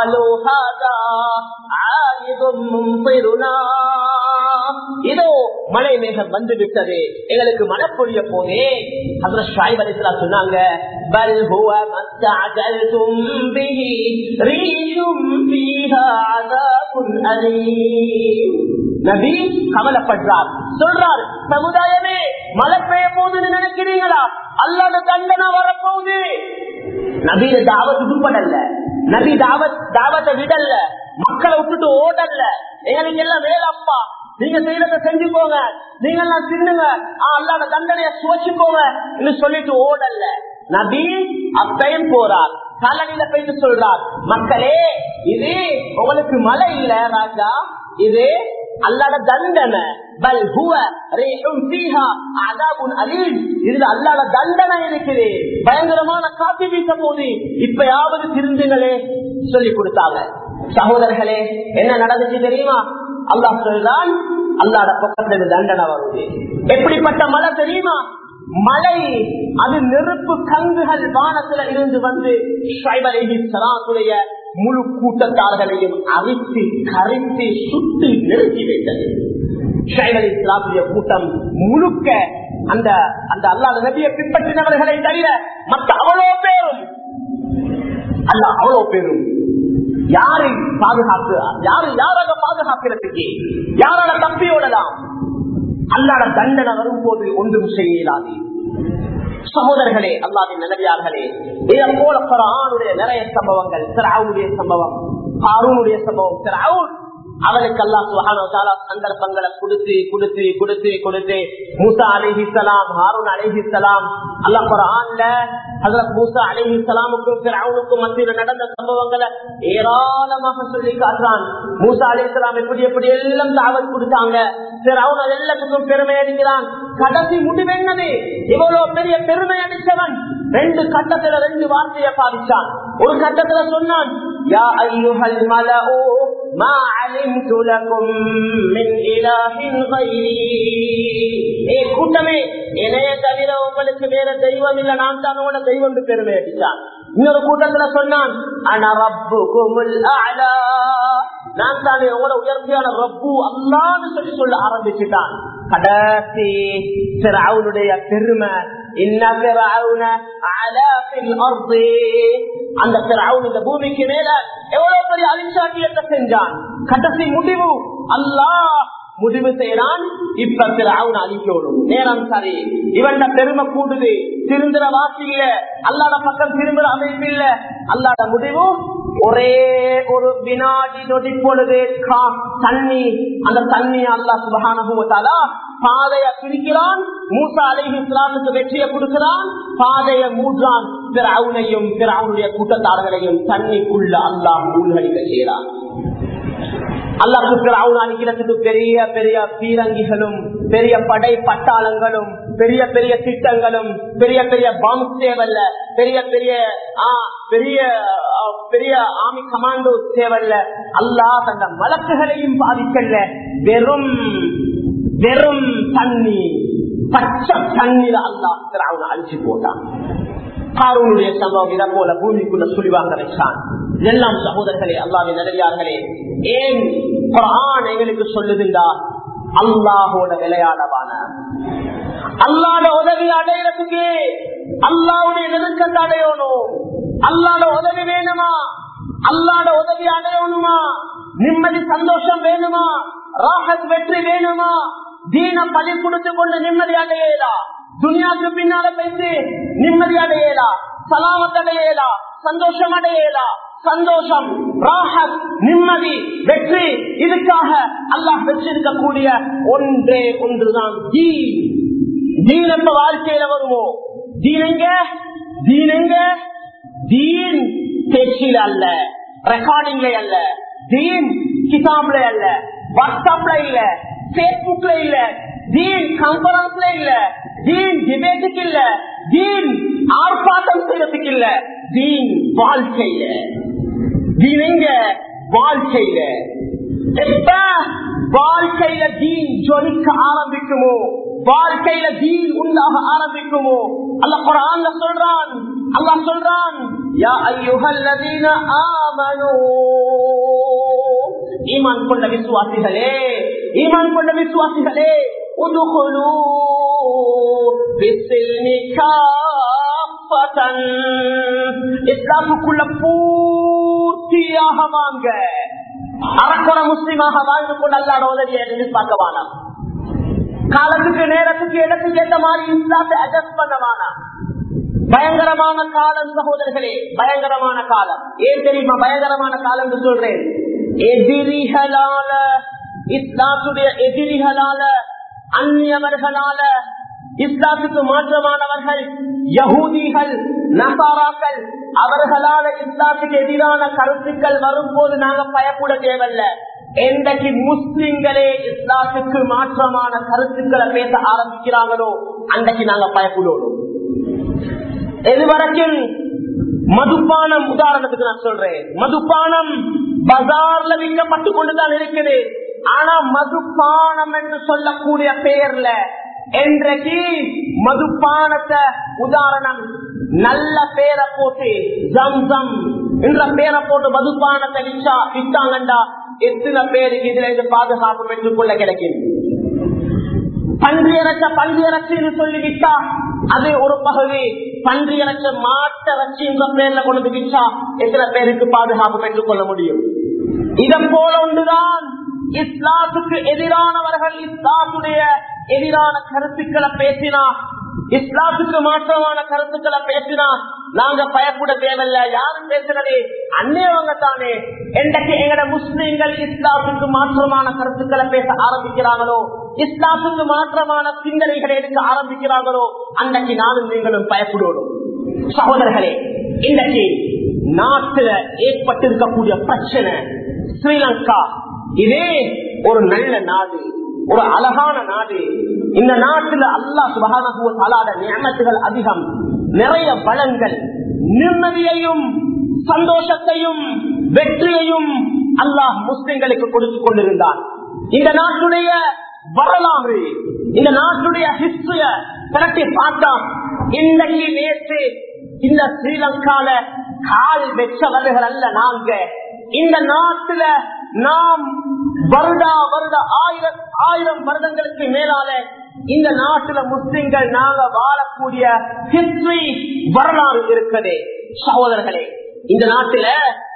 இதோ மழை மேகம் வந்து விட்டது எங்களுக்கு மழை பொழிய போதே அதுல ஷாய் வலிசலா சொன்னாங்க بل هو ما استعجلتم به ريح فيها عذاب أليم நபி கவலைப்படுறார் சொல்றார் சமுதாயமே மழை பெய்ய போகுதுன்னு நினைக்கிறீங்களா அல்லாத தண்டனை வரப்போகுது நபியில தாவத் உட்படல்ல நபி தாவத் தாவத்தை விடல்ல மக்களை விட்டுட்டு ஓடல்ல எங்களுக்கு எல்லாம் வேலப்பா நீங்க செய்யறத செஞ்சுக்கோங்க நீங்க எல்லாம் தின்னுங்க அல்லாத தண்டனைய சுவச்சுக்கோங்க சொல்லிட்டு ஓடல்ல நபி அப்பையும் போறார் காலனில போயிட்டு சொல்றார் மக்களே இது உங்களுக்கு மழை இல்ல ராஜா இது அல்லாட தண்டனை பல் ஹுவ ரீஹும் ஃபீஹா அஸாபுன் அலீம் இதுல அல்லாட தண்டனை இருக்குது பயங்கரமான காத்து வீச போது இப்பயாவது திருந்துங்களே சொல்லி கொடுத்தாங்க சகோதரர்களே என்ன நடந்துச்சு தெரியுமா அல்லாஹ் சொல்றான் அல்லாட பக்கத்துல தண்டனை வருது எப்படிப்பட்ட மழை தெரியுமா மழை அது நெருப்பு கங்குகள் வானத்துல இருந்து வந்து சலாத்துடைய முழு கூட்டத்தார்களையும் அரித்து கரைத்து சுட்டு நிறுத்தி வைத்தது ஷைவலி இஸ்லாத்துடைய கூட்டம் முழுக்க அந்த அந்த அல்லாத நபியை பின்பற்றினவர்களை தவிர மற்ற அவ்வளோ பேரும் அல்ல அவ்வளோ பேரும் யாரை பாதுகாப்பு யாரு யாராக பாதுகாக்கிறதுக்கு யாரால தப்பியோடலாம் அல்லாட தண்டனை வரும்போது ஒன்றும் செய்ய இயலாது சகோதரர்களே அல்லாவின் நிலவியார்களே இதை போல குரானுடைய நிறைய சம்பவங்கள் திராவுடைய சம்பவம் ஹாரூனுடைய சம்பவம் திராவுன் அவனுக்கு அல்லா சுகான சந்தர்ப்பங்களை கொடுத்து கொடுத்து கொடுத்து கொடுத்து மூசா அலிஹிசலாம் ஹாரூன் அலிஹிசலாம் அல்லா குரான்ல ஹசரத் மூசா அலிஹிசலாமுக்கும் பிறவுனுக்கும் மத்தியில் நடந்த சம்பவங்களை ஏராளமாக சொல்லி காட்டுறான் மூசா அலிஹிசலாம் எப்படி எப்படி எல்லாம் தாவத் கொடுத்தாங்க பிறவுன் அது எல்லாத்துக்கும் பெருமை அடிக்கிறான் கடைசி முடிவு என்னது இவ்வளவு பெரிய பெருமை அடிச்சவன் ரெண்டு கட்டத்துல ரெண்டு வார்த்தையை பாதிச்சான் ஒரு கட்டத்துல சொன்னான் யா ஐயுஹல் மலஓ ما علمت لكم من إله غيري கூட்டமே என்னைய தவிர உங்களுக்கு வேற தெய்வம் இல்ல நான் தான் உங்களோட தெய்வம் பெருமை அடிச்சான் இன்னொரு கூட்டத்துல சொன்னான் ஆனா ரப்பு குமுல் நான் தானே உங்களோட உயர்த்தியான ரப்பு அல்லான்னு சொல்லி சொல்ல ஆரம்பிச்சுட்டான் கடைசி அவனுடைய பெருமை அந்த இந்த பூமிக்கு மேல எவ்வளவு பெரிய அலிச்சாட்டியத்தை செஞ்சான் கடைசி முடிவு அல்லாஹ் முடிவு செய்யறான் இப்ப அவன் அழிக்கணும் நேரம் சரி இவன் பெருமை கூடுது திருந்துற வாசி இல்ல அல்லாட பக்கம் திரும்புற அமைப்பு இல்ல அல்லாட முடிவு ஒரே ஒரு வினாடி நொடி பொழுது தண்ணி அந்த தண்ணி அல்லா சுபகானா பாதைய பிரிக்கிறான் மூசா அலைஹி இஸ்லாமுக்கு வெற்றியை கொடுக்கிறான் பாதைய மூன்றான் பிற அவனையும் பிற அவனுடைய கூட்டத்தார்களையும் தண்ணிக்குள்ள அல்லாஹ் மூழ்கடிக்க செய்யறான் அல்லாஹுக்கு பெரிய பெரிய பீரங்கிகளும் பெரிய படை பட்டாளங்களும் பெரிய பெரிய திட்டங்களும் பெரிய பெரிய பாம்ப் தேவல்ல பெரிய பெரிய பெரிய பெரிய ஆமி கமாண்டோ தேவல்ல அல்லாஹ் அந்த மலக்குகளையும் பாதிக்கல வெறும் வெறும் தண்ணி பச்சை தண்ணீர் அல்லாஹ் அவனை அழிச்சு போட்டான் காரூனுடைய சம்பவம் இதை போல பூமிக்குள்ள சுழிவாங்க வச்சான் எல்லாம் சகோதரர்களே அல்லாவின் நிலையார்களே ஏன் குரான் எங்களுக்கு சொல்லுதுண்டா அல்லாஹோட விளையாடவான அல்லாட உதவி அடையிறதுக்கு அல்லாவுடைய நெருக்கத்தை அடையணும் அல்லாட உதவி வேணுமா அல்லாட உதவி அடையணுமா நிம்மதி சந்தோஷம் வேணுமா ராகத் வெற்றி வேணுமா தீன பலி கொடுத்து கொண்டு நிம்மதி அடையலா துனியாவுக்கு பின்னால பேசி நிம்மதி அடையலா சலாமத் அடையலா சந்தோஷம் அடையலா சந்தோஷம் ராஹத் நிம்மதி வெற்றி இதுக்காக அல்லாஹ் வச்சிருக்கக்கூடிய ஒன்றே ஒன்றுதான் தீன் தீன் எப்ப வாழ்க்கையில வருமோ தீனங்க தீனங்க தீன் பேச்சில அல்ல ரெக்கார்டிங்ல அல்ல தீன் கிதாப்ல அல்ல வாட்ஸ்அப்ல இல்ல பேஸ்புக்ல இல்ல தீன் கான்பரன்ஸ்ல இல்ல தீன் டிபேட்டுக்கு இல்ல தீன் ஆர்ப்பாட்டம் செய்யறதுக்கு இல்ல தீன் வாழ்க்கையில தீன் எங்க வாழ்க்கையில எப்ப வாழ்க்கையில தீன் ஜொலிக்க ஆரம்பிக்குமோ வாழ்க்கையில தீன் உண்டாக ஆரம்பிக்குமோ அல்ல குரான்ல சொல்றான் அல்லாஹ் சொல்றான் யா ஐயுஹல்லதீன ஆமனூ ஈமான் கொண்ட விசுவாசிகளே ஈமான் கொண்ட விசுவாசிகளே உதுகுலு பிஸ்ஸில்மி காஃபதன் இஸ்லாமுக்குள்ள பூர்த்தியாக வாங்க அறக்குற முஸ்லிமாக வாழ்ந்து கொண்டு அல்லாட உதவியை எதிர்பார்க்க வேணாம் காலத்துக்கு நேரத்துக்கு இடத்துக்கு ஏற்ற மாதிரி இஸ்லாத்தை அட்ஜஸ்ட் பண்ண வேணாம் பயங்கரமான காலம் சகோதரர்களே பயங்கரமான காலம் ஏன் தெரியுமா பயங்கரமான காலம் என்று சொல்றேன் எதிரிகளால இஸ்லாத்துடைய எதிரிகளால அந்நியவர்களால இஸ்லாத்துக்கு மாற்றமானவர்கள் யகூதிகள் நசாராக்கள் அவர்களால இஸ்லாத்துக்கு எதிரான கருத்துக்கள் வரும்போது நாங்க பயப்பட தேவையில்ல என்றைக்கு முஸ்லிம்களே இஸ்லாத்துக்கு மாற்றமான கருத்துக்களை பேச ஆரம்பிக்கிறாங்களோ அன்றைக்கு நாங்க பயப்படுவோம் எதுவரைக்கும் மதுபானம் உதாரணத்துக்கு நான் சொல்றேன் மதுபானம் பஜார்ல விற்கப்பட்டு கொண்டுதான் இருக்குது ஆனா மதுபானம் என்று சொல்லக்கூடிய பெயர்ல என்றைக்கு மதுபானத்தை உதாரணம் நல்ல பேரை போட்டு ஜம் ஜம் என்ற பேரை போட்டு மதுபானத்தை விற்றா விட்டாங்கண்டா எத்தனை பேருக்கு இதுல இருந்து பாதுகாப்பு பெற்றுக் கொள்ள கிடைக்கும் பன்றி இறைச்ச பன்றி இறைச்சின்னு சொல்லி விட்டா அது ஒரு பகுதி பன்றி இறைச்ச மாட்ட வச்சு இந்த பேர்ல கொண்டு விட்டா எத்தனை பேருக்கு பாதுகாப்பு பெற்றுக் கொள்ள முடியும் இதை போல ஒன்றுதான் இஸ்லாத்துக்கு எதிரானவர்கள் இஸ்லாத்துடைய எதிரான கருத்துக்களை பேசினா இஸ்லாத்துக்கு மாற்றமான கருத்துக்களை பேசினா நாங்க பயப்பட தேவையில்ல யாரும் பேசுறது அந்நியவங்க தானே என்றைக்கு எங்கட முஸ்லீம்கள் இஸ்லாத்துக்கு மாற்றமான கருத்துக்களை பேச ஆரம்பிக்கிறாங்களோ இஸ்லாத்துக்கு மாற்றமான சிந்தனைகளை எடுக்க ஆரம்பிக்கிறாங்களோ அன்றைக்கு நானும் நீங்களும் பயப்படுவோம் சகோதரர்களே இன்றைக்கு நாட்டுல ஏற்பட்டிருக்கக்கூடிய பிரச்சனை ஸ்ரீலங்கா இதே ஒரு நல்ல நாடு ஒரு அழகான நாடு இந்த நாட்டுல அல்லா சுபகான நியமத்துகள் அதிகம் நிறைய வளங்கள் நிம்மதியையும் சந்தோஷத்தையும் வெற்றியையும் அல்லாஹ் முஸ்லிம்களுக்கு கொடுத்து கொண்டிருந்தான் இந்த நாட்டுடைய வரலாறு இந்த நாட்டுடைய ஹிஸ்டரிய திரட்டி பார்த்தா இன்னைக்கு நேற்று இந்த ஸ்ரீலங்கால கால் வெச்சவர்கள் அல்ல நாங்க இந்த நாட்டுல நாம் வருடா வருட ஆயிரம் ஆயிரம் வருடங்களுக்கு மேலால இந்த நாட்டுல முஸ்லிம்கள் நாங்க வாழக்கூடிய ஹிஸ்டரி வரலாறு இருக்குது சகோதரர்களே இந்த நாட்டுல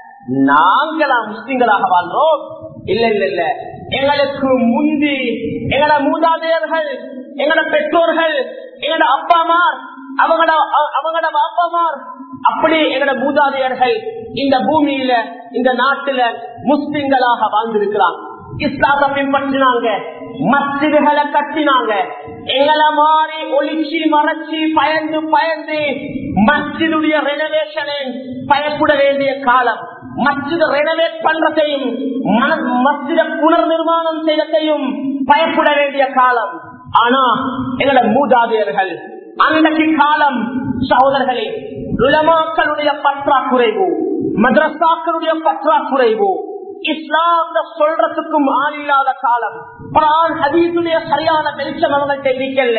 நாங்களா முஸ்லிம்களாக வாழ்றோம் இல்ல இல்ல இல்ல எங்களுக்கு முந்தி எங்களோட மூதாதையர்கள் எங்களோட பெற்றோர்கள் எங்களோட அப்பாமார் அவங்களோட அவங்களோட அப்பாமார் அப்படி எங்களோட மூதாதையர்கள் இந்த பூமியில இந்த நாட்டுல முஸ்லிம்களாக வாழ்ந்திருக்கிறாங்க இஸ்லாத்தை பின்பற்றினாங்க மஸ்ஜிதுகளை கட்டினாங்க எங்களை மாறி ஒளிச்சி மறைச்சி பயந்து பயந்து மஸ்ஜிதுடைய ரெனோவேஷனை பயப்பட வேண்டிய காலம் மஸ்ஜித ரெனோவேட் பண்றதையும் மஸ்ஜித புனர் நிர்மாணம் செய்யறதையும் பயப்பட வேண்டிய காலம் ஆனா எங்களோட மூதாதையர்கள் அன்றைக்கு காலம் சகோதரர்களே உலமாக்களுடைய பற்றாக்குறைவோ மദ്രസാக்களுடைய பற்றாக்குறைவோ இஸ்லாம் சொல்றதுக்கும் ஆள் இல்லாத காலம் குரான் ஹதீசுடைய சரியான வெளிச்சம் அவங்கள்ட்ட இருக்கல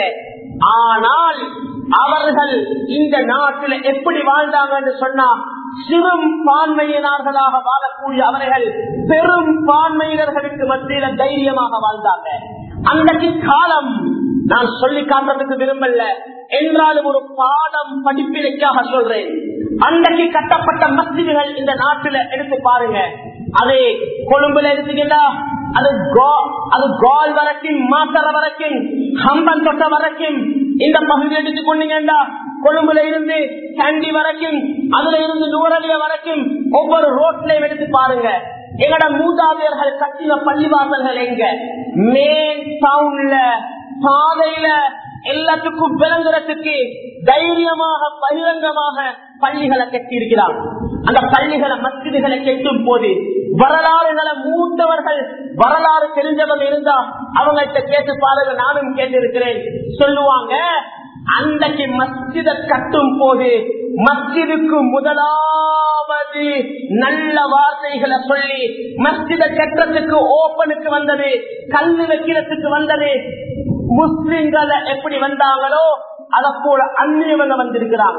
ஆனால் அவர்கள் இந்த நாட்டில் எப்படி வாழ்ந்தாங்கன்னு சொன்னா சிறும் பான்மையினர்களாக வாழக்கூடிய அவர்கள் பெரும் பான்மையினர்களுக்கு மத்தியில தைரியமாக வாழ்ந்தாங்க அன்றைக்கு காலம் நான் சொல்லி காட்டுறதுக்கு விரும்பல என்றாலும் ஒரு பாடம் படிப்பினைக்காக சொல்றேன் அன்றைக்கு கட்டப்பட்ட மஸ்ஜிதுகள் இந்த நாட்டுல எடுத்து பாருங்க அது கொழும்புல எடுத்துக்கிட்டா அது அது கோல் வரைக்கும் மாத்தர வரைக்கும் ஹம்பன் தொட்ட வரைக்கும் இந்த பகுதி எடுத்துக்கொண்டீங்கன்னா கொழும்புல இருந்து கேண்டி வரைக்கும் அதுல இருந்து நூறலிய வரைக்கும் ஒவ்வொரு ரோட்லயும் எடுத்து பாருங்க எங்கட மூதாதையர்கள் கட்டின பள்ளிவாசல்கள் எங்க மெயின் டவுன்ல பாதையில எல்லாத்துக்கும் விளங்குறதுக்கு தைரியமாக பகிரங்கமாக பள்ளிகளை கட்டி இருக்கிறாங்க அந்த பள்ளிகளை மஸ்ஜிதுகளை கெட்டும் போது வரலாறுகளை மூத்தவர்கள் வரலாறு தெரிஞ்சவங்க இருந்தா அவங்கள்ட்ட கேட்டு பாருங்க நானும் கேட்டிருக்கிறேன் சொல்லுவாங்க அன்றைக்கு மஸ்ஜித கட்டும் போது மஸ்ஜிதுக்கு முதலாவது நல்ல வார்த்தைகளை சொல்லி மஸ்ஜித கட்டுறதுக்கு ஓப்பனுக்கு வந்தது கல்வி வைக்கிறதுக்கு வந்தது முஸ்லிம்களை எப்படி வந்தாங்களோ அதை போல அந்நியவங்க வந்திருக்கிறாங்க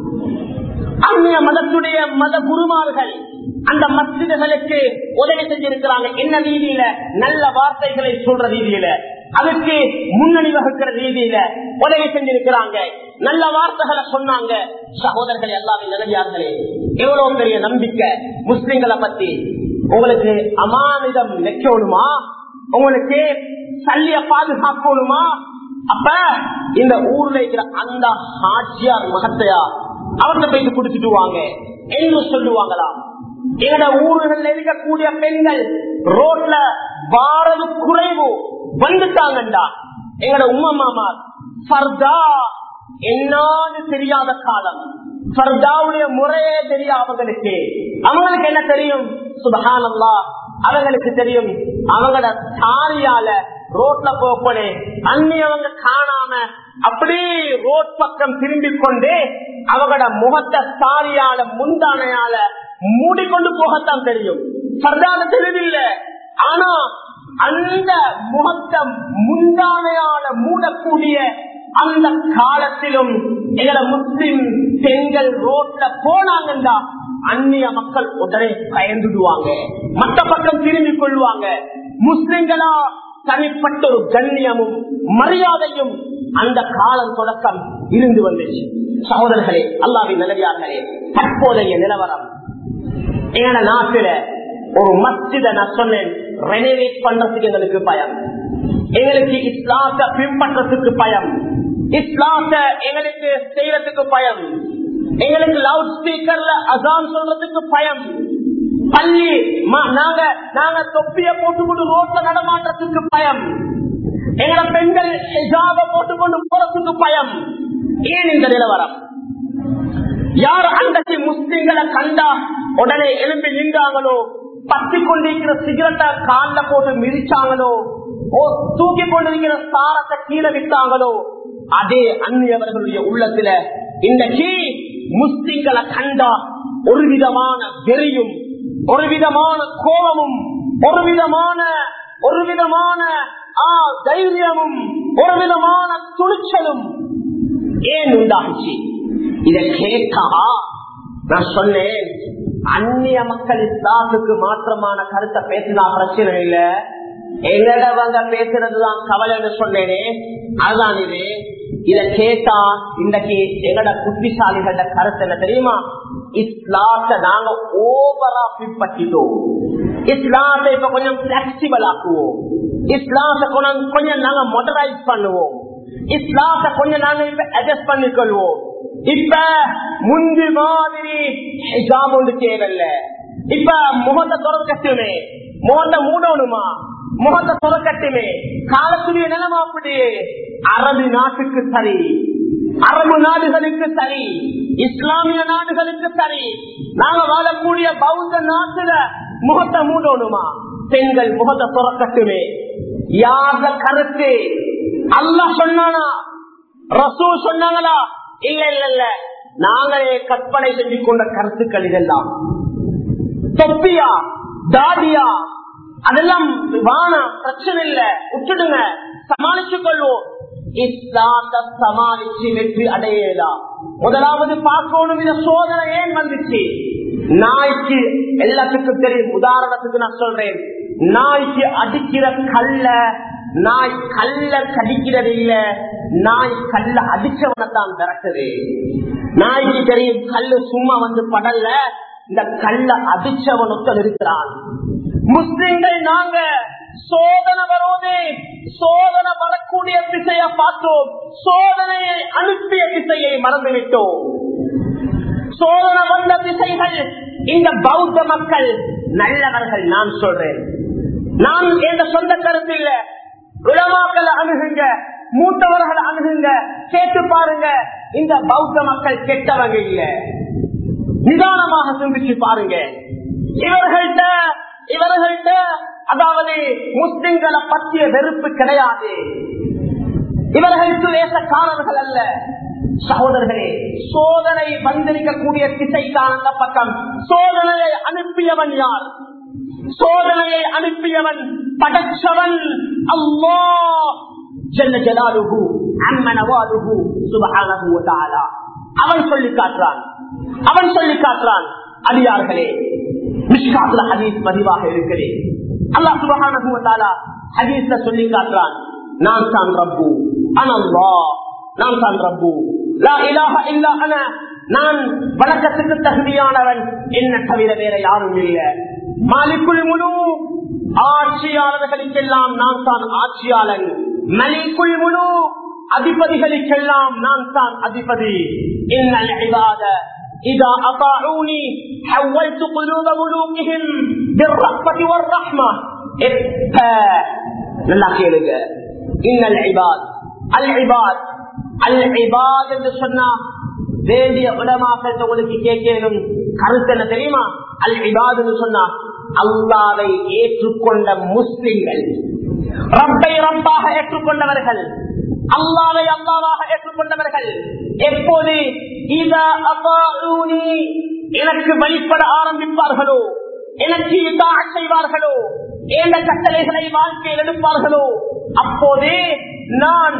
அந்நிய மதத்துடைய மத குருமார்கள் அந்த மஸ்ஜிதுகளுக்கு உதவி செஞ்சிருக்கிறாங்க என்ன ரீதியில நல்ல வார்த்தைகளை சொல்ற ரீதியில அதுக்கு முன்னணி வகுக்கிற ரீதியில உதவி செஞ்சிருக்கிறாங்க நல்ல வார்த்தைகளை சொன்னாங்க சகோதரர்கள் எல்லாமே நிலையார்களே எவ்வளவு பெரிய நம்பிக்கை முஸ்லிம்களை பத்தி உங்களுக்கு அமானிதம் வைக்கணுமா உங்களுக்கு சல்லிய பாதுகாக்கணுமா அப்ப இந்த ஊர்ல இருக்கிற அந்த ஆட்சியார் மகத்தையா அவர்கிட்ட போயிட்டு குடிச்சிட்டு வாங்க என்று சொல்லுவாங்களாம் எங்கட ஊர்கள் இருக்கக்கூடிய பெண்கள் ரோட்ல வாரது குறைவு வந்துட்டாங்கண்டா எங்கட உமா மாமா ஃபர்தா என்னன்னு தெரியாத காலம் ஃபர்தாவுடைய முறையே தெரியும் அவங்களுக்கு அவங்களுக்கு என்ன தெரியும் சுபஹானல்லா அவங்களுக்கு தெரியும் அவங்களோட சாரியால ரோட்ல போப்படே அந்நியவங்க காணாம அப்படியே ரோட் பக்கம் திரும்பி கொண்டு அவங்களோட முகத்தை சாரியால முந்தானையால மூடிக்கொண்டு போகத்தான் தெரியும் சர்தான தெளிவில்லை ஆனா அந்த முகத்தை முந்தானையால மூடக்கூடிய அந்த காலத்திலும் எங்கள முஸ்லிம் பெண்கள் ரோட்ல போனாங்கண்டா அந்நிய மக்கள் உடனே பயந்துடுவாங்க மற்ற பக்கம் திரும்பிக் கொள்வாங்க முஸ்லிம்களா தனிப்பட்ட ஒரு கண்ணியமும் மரியாதையும் அந்த காலம் தொடக்கம் இருந்து வந்துச்சு சகோதரர்களே அல்லாவின் நிலவியார்களே தற்போதைய நிலவரம் எங்க நாட்டில ஒரு மஸ்ஜித நான் சொன்னேன் ரெனோவேட் பண்றதுக்கு எங்களுக்கு பயம் எங்களுக்கு இஸ்லாத்தை பின்பற்றத்துக்கு பயம் இஸ்லாத்தை எங்களுக்கு செய்யறதுக்கு பயம் எங்களுக்கு லவுட் ஸ்பீக்கர்ல அசான் சொல்றதுக்கு பயம் பள்ளி நாங்க நாங்க தொப்பிய போட்டுக்கொண்டு ரோட்ல நடமாட்டத்துக்கு பயம் எங்களை பெண்கள் ஹிஜாப போட்டுக்கொண்டு போறதுக்கு பயம் ஏன் இந்த நிலவரம் யார் அன்றைக்கு முஸ்லிம்களை கண்டா உடனே எழுப்பி நின்றாங்களோ பத்தி கொண்டிருக்கிற சிகரெட்டை கால போட்டு மிதிச்சாங்களோ ஓ தூக்கி கொண்டிருக்கிற சாரத்தை கீழே விட்டாங்களோ அதே அந்நியவர்களுடைய உள்ளத்துல இன்றைக்கு முஸ்லிம்களை கண்டா ஒரு விதமான வெறியும் ஒரு விதமான கோபமும் ஒரு விதமான ஒரு விதமான தைரியமும் ஒரு விதமான துணிச்சலும் ஏன் உண்டாச்சு இத கேட்டா நான் சொன்னேன் அந்நிய மக்கள் இஸ்லாத்துக்கு மாற்றமான கருத்தை பேசினா பிரச்சனை இல்ல எங்கடவங்க பேசுறதுதான் கவலைன்னு சொன்னேனே அதுதான் இது இத கேட்டா இன்றைக்கு எங்கட புத்திசாலிகள கருத்து என்ன தெரியுமா இஸ்லாத்தை நாங்க ஓவரா பின்பற்றிட்டோம் இஸ்லாத்தை இப்ப கொஞ்சம் பிளெக்சிபிள் ஆக்குவோம் இஸ்லாத்தை கொஞ்சம் கொஞ்சம் நாங்க மொடரைஸ் பண்ணுவோம் இஸ்லாத்தை கொஞ்சம் நாங்க இப்ப அட்ஜஸ்ட் பண்ணிக்கொள்வோம் இப்ப முந்தி மாதிரி ஹிஜாப் ஒன்று தேவையில்ல இப்ப முகத்தை துறக்கட்டுமே முகத்தை மூடணுமா முகத்தை துறக்கட்டுமே காலத்துடைய நிலைமை அப்படி அரபு நாட்டுக்கு சரி அரபு நாடுகளுக்கு சரி இஸ்லாமிய நாடுகளுக்கு சரி நாங்க வாழக்கூடிய பௌத்த நாட்டுல முகத்தை மூடணுமா பெண்கள் முகத்தை துறக்கட்டுமே யார கருத்து அல்லா சொன்னானா ரசூ சொன்னாங்களா இல்ல இல்ல இல்ல நாங்களே கற்பனை செஞ்சு கொண்ட கருத்துக்கள் இதெல்லாம் தொப்பியா தாடியா அதெல்லாம் வான பிரச்சனை இல்ல விட்டுடுங்க சமாளிச்சுக் கொள்வோம் இஸ்லாத்த சமாளிச்சு வெற்றி அடையலாம் முதலாவது பார்க்கணும் இந்த சோதனை ஏன் வந்துச்சு நாய்க்கு எல்லாத்துக்கும் தெரியும் உதாரணத்துக்கு நான் சொல்றேன் நாய்க்கு அடிக்கிற கல்ல நாய் கல்ல கடிக்கிறது இல்ல நாய் கல்ல அடிச்சவனைத்தான் திறக்குது நாய்க்கு தெரியும் கல்லு சும்மா வந்து படல இந்த கல்ல அடிச்சவனுக்கு இருக்கிறான் முஸ்லிம்கள் நாங்க சோதனை வருவது சோதனை வரக்கூடிய வரக்கூடிய திசையை பார்த்தோம் சோதனையை அனுப்பிய திசையை மறந்துவிட்டோம் சோதனை வந்த திசைகள் இந்த பௌத்த மக்கள் நல்லவர்கள் நான் சொல்றேன் நான் எந்த சொந்த கருத்து இல்ல உலமாக்களை அணுகுங்க மூத்தவர்கள் அணுகுங்க கேட்டு பாருங்க இந்த பௌத்த மக்கள் கெட்டவங்க இல்ல நிதானமாக சிந்திச்சு பாருங்க இவர்கள்ட்ட இவர்கள்ட்ட அதாவது முஸ்லிம்களை பற்றிய வெறுப்பு கிடையாது இவர்களுக்கு லேசக்காரர்கள் அல்ல சகோதரர்களே சோதனை வந்திருக்கக்கூடிய திசைதான் அந்த பக்கம் சோதனையை அனுப்பியவன் யார் சோதனையை அனுப்பியவன் படைச்சவன் அல்லா ஜல்ல ஜலாலுகு அம்மனவாலுகு சுபஹானஹு வ தஆலா அவன் சொல்லி காட்டுறான் அவன் சொல்லி காட்டுறான் அடியார்களே மிஷ்காத்துல ஹதீஸ் பதிவாக இருக்குது அல்லாஹ் சுபஹானஹு வ தஆலா ஹதீஸ்ல சொல்லி காட்டுறான் நான் தான் ரப்பு அனல்லா நான் தான் ரப்பு லா இலாஹ இல்லா அன நான் வணக்கத்துக்கு தகுதியானவன் என்ன தவிர வேற யாரும் இல்லை மாலிக்குள் முழு ஆட்சியாளர்களுக்கெல்லாம் நான் தான் ஆட்சியாளன் மலிக்குள் முழு அதிபதிகளுக்கெல்லாம் நான் தான் அதிபதி இன்னல் இபாத إذا أطاعوني حولت قلوب ملوكهم بالرحمة والرحمة நல்லா கேளுங்க இன்னல் இபாத் அல் இபாத் அல் இபாத் என்று சொன்னா வேண்டிய உடமாக்கள் உங்களுக்கு கேட்கணும் கருத்து என்ன தெரியுமா அல் இபாத் என்று சொன்னா அல்லாவை ஏற்றுக்கொண்ட முஸ்லிம்கள் ரப்பை ரப்பாக ஏற்றுக்கொண்டவர்கள் அல்லாவை அல்லாவாக ஏற்றுக்கொண்டவர்கள் எப்போது இதா அபாரூனி எனக்கு வழிபட ஆரம்பிப்பார்களோ எனக்கு இதா செய்வார்களோ ஏந்த கட்டளைகளை வாழ்க்கையில் எடுப்பார்களோ அப்போதே நான்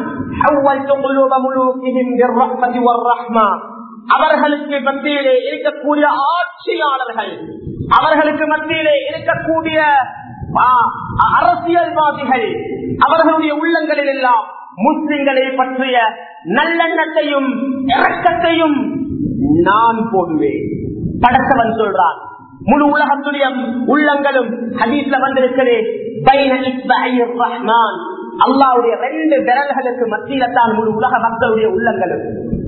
அவர்களுக்கு மத்தியிலே இருக்கக்கூடிய ஆட்சியாளர்கள் அவர்களுக்கு மத்தியிலே இருக்கக்கூடிய அரசியல்வாதிகள் அவர்களுடைய உள்ளங்களில் எல்லாம் முஸ்லிம்களை பற்றிய நல்லெண்ணத்தையும் இறக்கத்தையும் நான் போடுவேன் படத்தவன் சொல்றான் முழு உலகத்துடைய உள்ளங்களும் ஹதீஸ்ல வந்திருக்கிறேன் ரஹ்மான் அல்லாவுடைய ரெண்டு விரல்களுக்கு மத்தியில தான் முழு உலக மக்களுடைய உள்ளங்களும்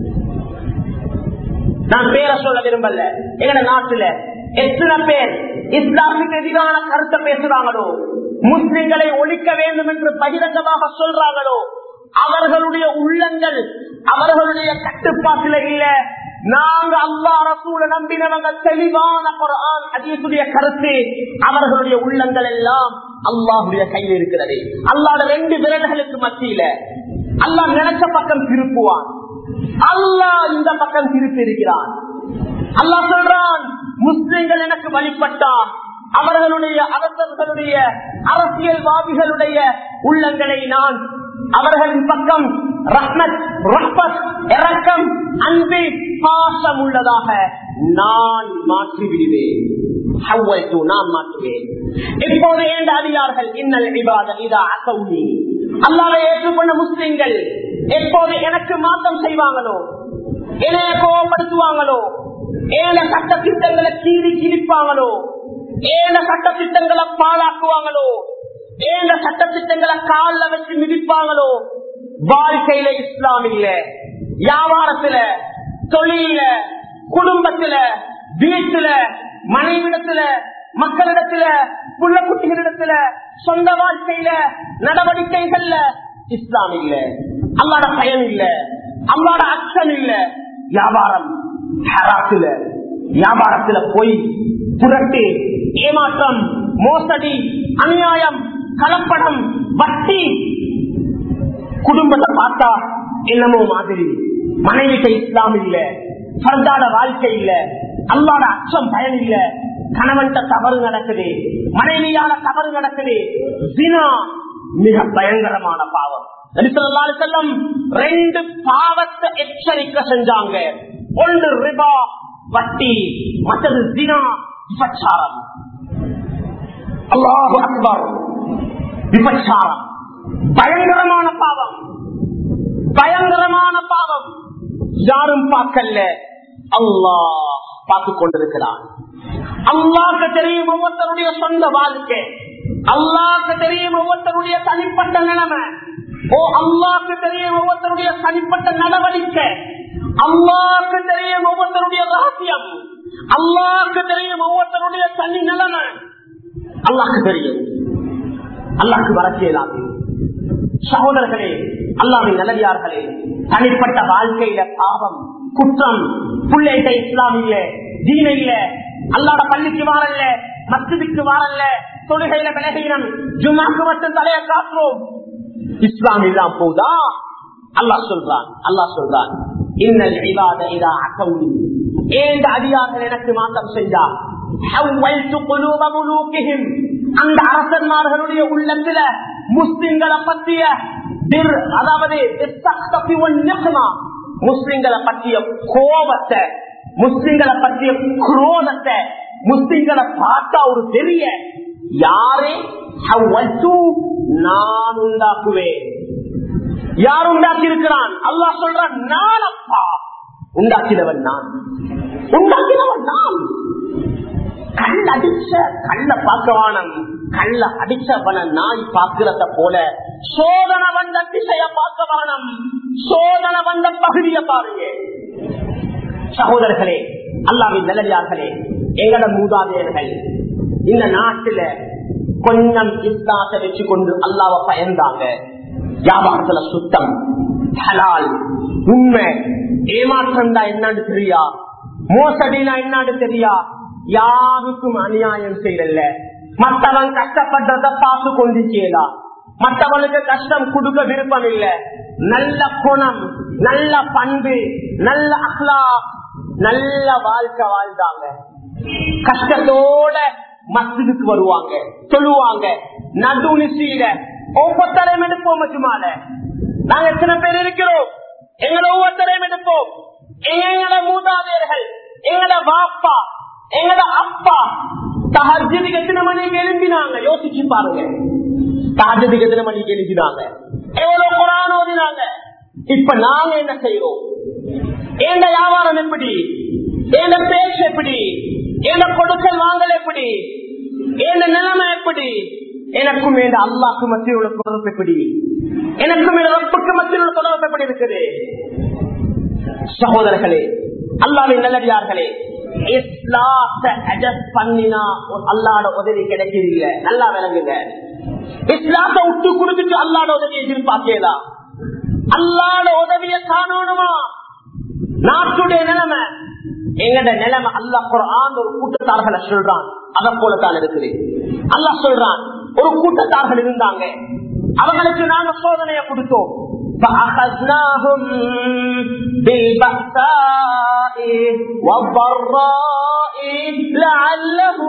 நான் பேரை சொல்ல விரும்பல எங்க நாட்டுல எத்தனை பேர் இஸ்லாமுக்கு எதிரான கருத்தை பேசுறாங்களோ முஸ்லிம்களை ஒழிக்க வேண்டும் என்று பகிரங்கமாக சொல்றாங்களோ அவர்களுடைய உள்ளங்கள் அவர்களுடைய கட்டுப்பாட்டில இல்ல நாங்க அல்லா ரசூல நம்பினவங்க தெளிவான குரான் அதீசுடைய கருத்து அவர்களுடைய உள்ளங்கள் எல்லாம் அல்லாஹுடைய கையில் இருக்கிறது அல்லாத ரெண்டு விரல்களுக்கு மத்தியில அல்லாஹ் நினைச்ச பக்கம் திருப்புவான் அல்லாஹ் இந்த பக்கம் திருப்பி இருக்கிறான் அல்லாஹ் சொல்றான் முஸ்லிம்கள் எனக்கு வழிபட்டான் அவர்களுடைய அரசர்களுடைய அரசியல்வாதிகளுடைய உள்ளங்களை நான் அவர்களின் பக்கம் ரஹ்மத் ரஹ்மத் இறக்கம் அன்பு பாசம் உள்ளதாக நான் மாற்றி விடுவேன் நான் மாற்றுவேன் இப்போது ஏண்ட அதிகார்கள் இன்னல் விவாத இதா அசௌனி அல்லாவை ஏற்றுக்கொண்ட முஸ்லிம்கள் எப்போது எனக்கு மாற்றம் செய்வாங்களோ என்னைய கோபப்படுத்துவாங்களோ ஏன சட்ட திட்டங்களை கீறி கிழிப்பாங்களோ ஏன சட்ட திட்டங்களை பாழாக்குவாங்களோ ஏன சட்ட திட்டங்களை காலில் வச்சு மிதிப்பாங்களோ வாழ்க்கையில இஸ்லாம் இல்ல வியாபாரத்துல தொழில குடும்பத்துல வீட்டுல மனைவிடத்துல மக்களிடத்துல புள்ள குட்டிகளிடத்துல சொந்த வாழ்க்கையில நடவடிக்கைகள்ல இஸ்லாம் இல்ல அல்லாட பயன் இல்ல அல்லாட அச்சம் இல்ல வியாபாரம் ஹராத்துல வியாபாரத்துல போய் புரட்டு ஏமாற்றம் மோசடி அநியாயம் கலப்படம் வட்டி குடும்பத்தை பார்த்தா என்னமோ மாதிரி மனைவிட்ட இஸ்லாம் இல்ல பரதாட வாழ்க்கை இல்ல அல்லாட அச்சம் பயன் இல்ல கணவன்கிட்ட தவறு நடக்குது மனைவியால தவறு நடக்குது தினா மிக பயங்கரமான பாவம் செல்லம் ரெண்டு பாவத்தை எச்சரிக்கை செஞ்சாங்க ஒன்று ரிபா வட்டி மற்றது தினா விபச்சாரம் அல்லாஹு அக்பர் விபச்சாரம் பயங்கரமான பாவம் பயங்கரமான பாவம் யாரும் பார்க்கல அல்லாஹ் பார்த்து கொண்டிருக்கிறான் அல்லாஹ்க்கு தெரியும் ஒவ்வொருத்தருடைய சொந்த வாழ்க்கை அல்லாஹ்க்கு தெரியும் ஒவ்வொருத்தருடைய தனிப்பட்ட நிலைமை ஓ அல்லாக்கு தெரியும் ஒவ்வொருத்தருடைய தனிப்பட்ட நடவடிக்கை அல்லாக்கு தெரியும் ஒவ்வொருத்தருடைய ரகசியம் அல்லாக்கு தெரியும் ஒவ்வொருத்தருடைய தனி நிலைமை அல்லாக்கு தெரியும் அல்லாக்கு வரச்சியலாது சகோதரர்களே அல்லாவின் நல்லடியார்களே தனிப்பட்ட வாழ்க்கையில பாவம் குற்றம் புள்ளைகிட்ட இஸ்லாம் இல்ல தீன இல்ல அல்லாட பள்ளிக்கு வாரல்ல மஸ்ஜிதுக்கு வாரல்ல தொழுகையில விலகினம் ஜுமாக்கு மட்டும் தலைய காட்டுறோம் இஸ்லாம் இல்லாம போதா அல்லாஹ் சொல்றான் அல்லாஹ் சொல்றான் இன்னல் இபாத இதா அகவுனி ஏந்த அதிகாரிகள் எனக்கு மாற்றம் செஞ்சா ஹவ்வல்து குலூப முலூகிஹிம் அந்த அரசன்மார்களுடைய உள்ளத்துல முஸ்லிம்களை பற்றிய திர்- அதாவது இஸ்தக்தபி வன் நிக்மா, முஸ்லிம்களை பற்றிய கோபத்தை முஸ்லிம்களை பற்றிய குரோதத்தை முஸ்லிம்களை பார்த்தா ஒரு பெரிய யாரே ஹவ்வல்து நான் உண்டாக்குவேன் யார் உண்டாக்கி இருக்கிறான் அல்லாஹ் சொல்றான் நான் அப்பா உண்டாக்கினவன் நான் உண்டாக்கினவன் நான் கல் அடிச்ச கல்ல பார்க்கவானம் கல்ல அடிச்சவன நாய் பார்க்கிறத போல சோதனை வந்த திசைய பார்க்கவானம் சோதனை வந்த பகுதியை பாருங்க சகோதரர்களே அல்லாவின் நல்லடியார்களே எங்கட மூதாதையர்கள் இந்த நாட்டுல கொஞ்சம் இஸ்லாத்தை வச்சு கொண்டு அல்லாவை பயந்தாங்க வியாபாரத்துல சுத்தம் ஹலால் உண்மை ஏமாற்றம் தான் என்னன்னு தெரியா மோசடினா என்னன்னு தெரியா யாருக்கும் அநியாயம் செய்யல மத்தவன் கஷ்டப்படுறத பார்த்து கொண்டு செய்யலாம் மற்றவனுக்கு கஷ்டம் கொடுக்க விருப்பம் இல்ல நல்ல குணம் நல்ல பண்பு நல்ல அஹ்லா நல்ல வாழ்க்கை வாழ்ந்தாங்க கஷ்டத்தோட மஸ்ஜிதுக்கு வருவாங்க சொல்லுவாங்க நடு நிசீல ஒவ்வொருத்தரையும் எடுப்போம் மச்சுமால நாங்க எத்தனை பேர் இருக்கிறோம் எங்களை ஒவ்வொருத்தரையும் எடுப்போம் எங்களோட மூதாதையர்கள் எங்களோட வாப்பா எங்களோட அப்பா தஹஜத்துக்கு எத்தனை மணிக்கு எழுப்பினாங்க யோசிச்சு பாருங்க தஹஜத்துக்கு எத்தனை மணிக்கு எழுப்பினாங்க எவ்வளவு குரான் ஓதினாங்க இப்ப நாங்க என்ன செய்யறோம் எங்க வியாபாரம் எப்படி எங்க பேச்சு எப்படி எங்க கொடுக்கல் வாங்கல் எப்படி எங்க நிலைமை எப்படி எனக்கும் என் அல்லாக்கு மத்தியில் உள்ள தொடர்பு எப்படி எனக்கும் என் ரப்புக்கு மத்தியில் உள்ள தொடர்பு எப்படி இருக்குது சகோதரர்களே அல்லாவின் நல்லடியார்களே இஸ்லாத்தை adjust பண்ணினா ஒரு அல்லாட உதவி கிடைக்கிறதில்ல நல்லா விளங்குங்க இஸ்லாத்தை விட்டு கொடுத்துட்டு அல்லாட உதவி எதிர்பார்க்கலாம் அல்லாட உதவியை காணணுமா நாட்டுடைய நிலைமை எங்கட நிலைமை அல்லா குரான் ஒரு கூட்டத்தார்களை சொல்றான் அத போலத்தான் இருக்குது அல்லாஹ் சொல்றான் ஒரு கூட்டத்தார்கள் இருந்தாங்க அவங்களுக்கு நாங்க சோதனையை கொடுத்தோம் فأخذناهم بالبأساء والضراء لعلهم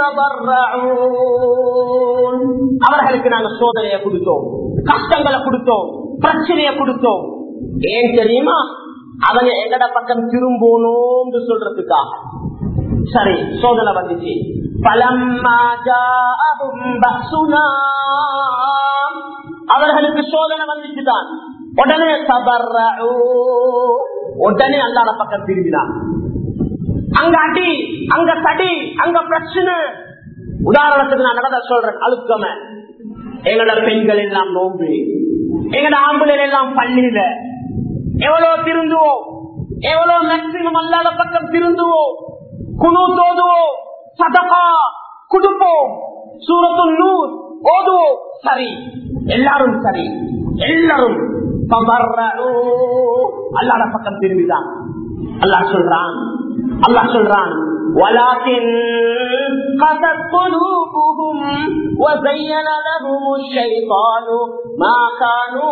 يتضرعون அவர்களுக்கு நாங்க சோதனையை கொடுத்தோம் கஷ்டங்களை கொடுத்தோம் பிரச்சனையை கொடுத்தோம் ஏன் தெரியுமா அவங்க எங்கட பக்கம் திரும்பணும்னு சொல்றதுக்காக சரி சோதனை வந்துச்சு பலம்மா ஜாஅஹும் பஅசுனா அவர்களுக்கு சோதனை வந்துச்சுதான் உடனே தபர்ரஊ உடனே அல்லாத பக்கம் திரும்பினான் அங்க அடி அங்க தடி அங்க பிரச்சனை உதாரணத்துக்கு நான் நடந்த சொல்றேன் அழுக்கம எங்களோட பெண்கள் எல்லாம் நோம்பு எங்களோட ஆம்பளை எல்லாம் பள்ளியில எவ்வளவு திருந்துவோம் எவ்வளவு மேக்சிமம் அல்லாத பக்கம் திருந்துவோம் குழு தோதுவோம் சதகா குடுப்போம் சூரத்து நூர் ஓதுவோம் சரி எல்லாரும் சரி எல்லாரும் அல்லாத பக்கம் திரும்பிதான் அல்லாஹ் சொல்றான் அல்லாஹ் சொல்றான் ولكن قست قلوبهم وزين لهم الشيطان ما كانوا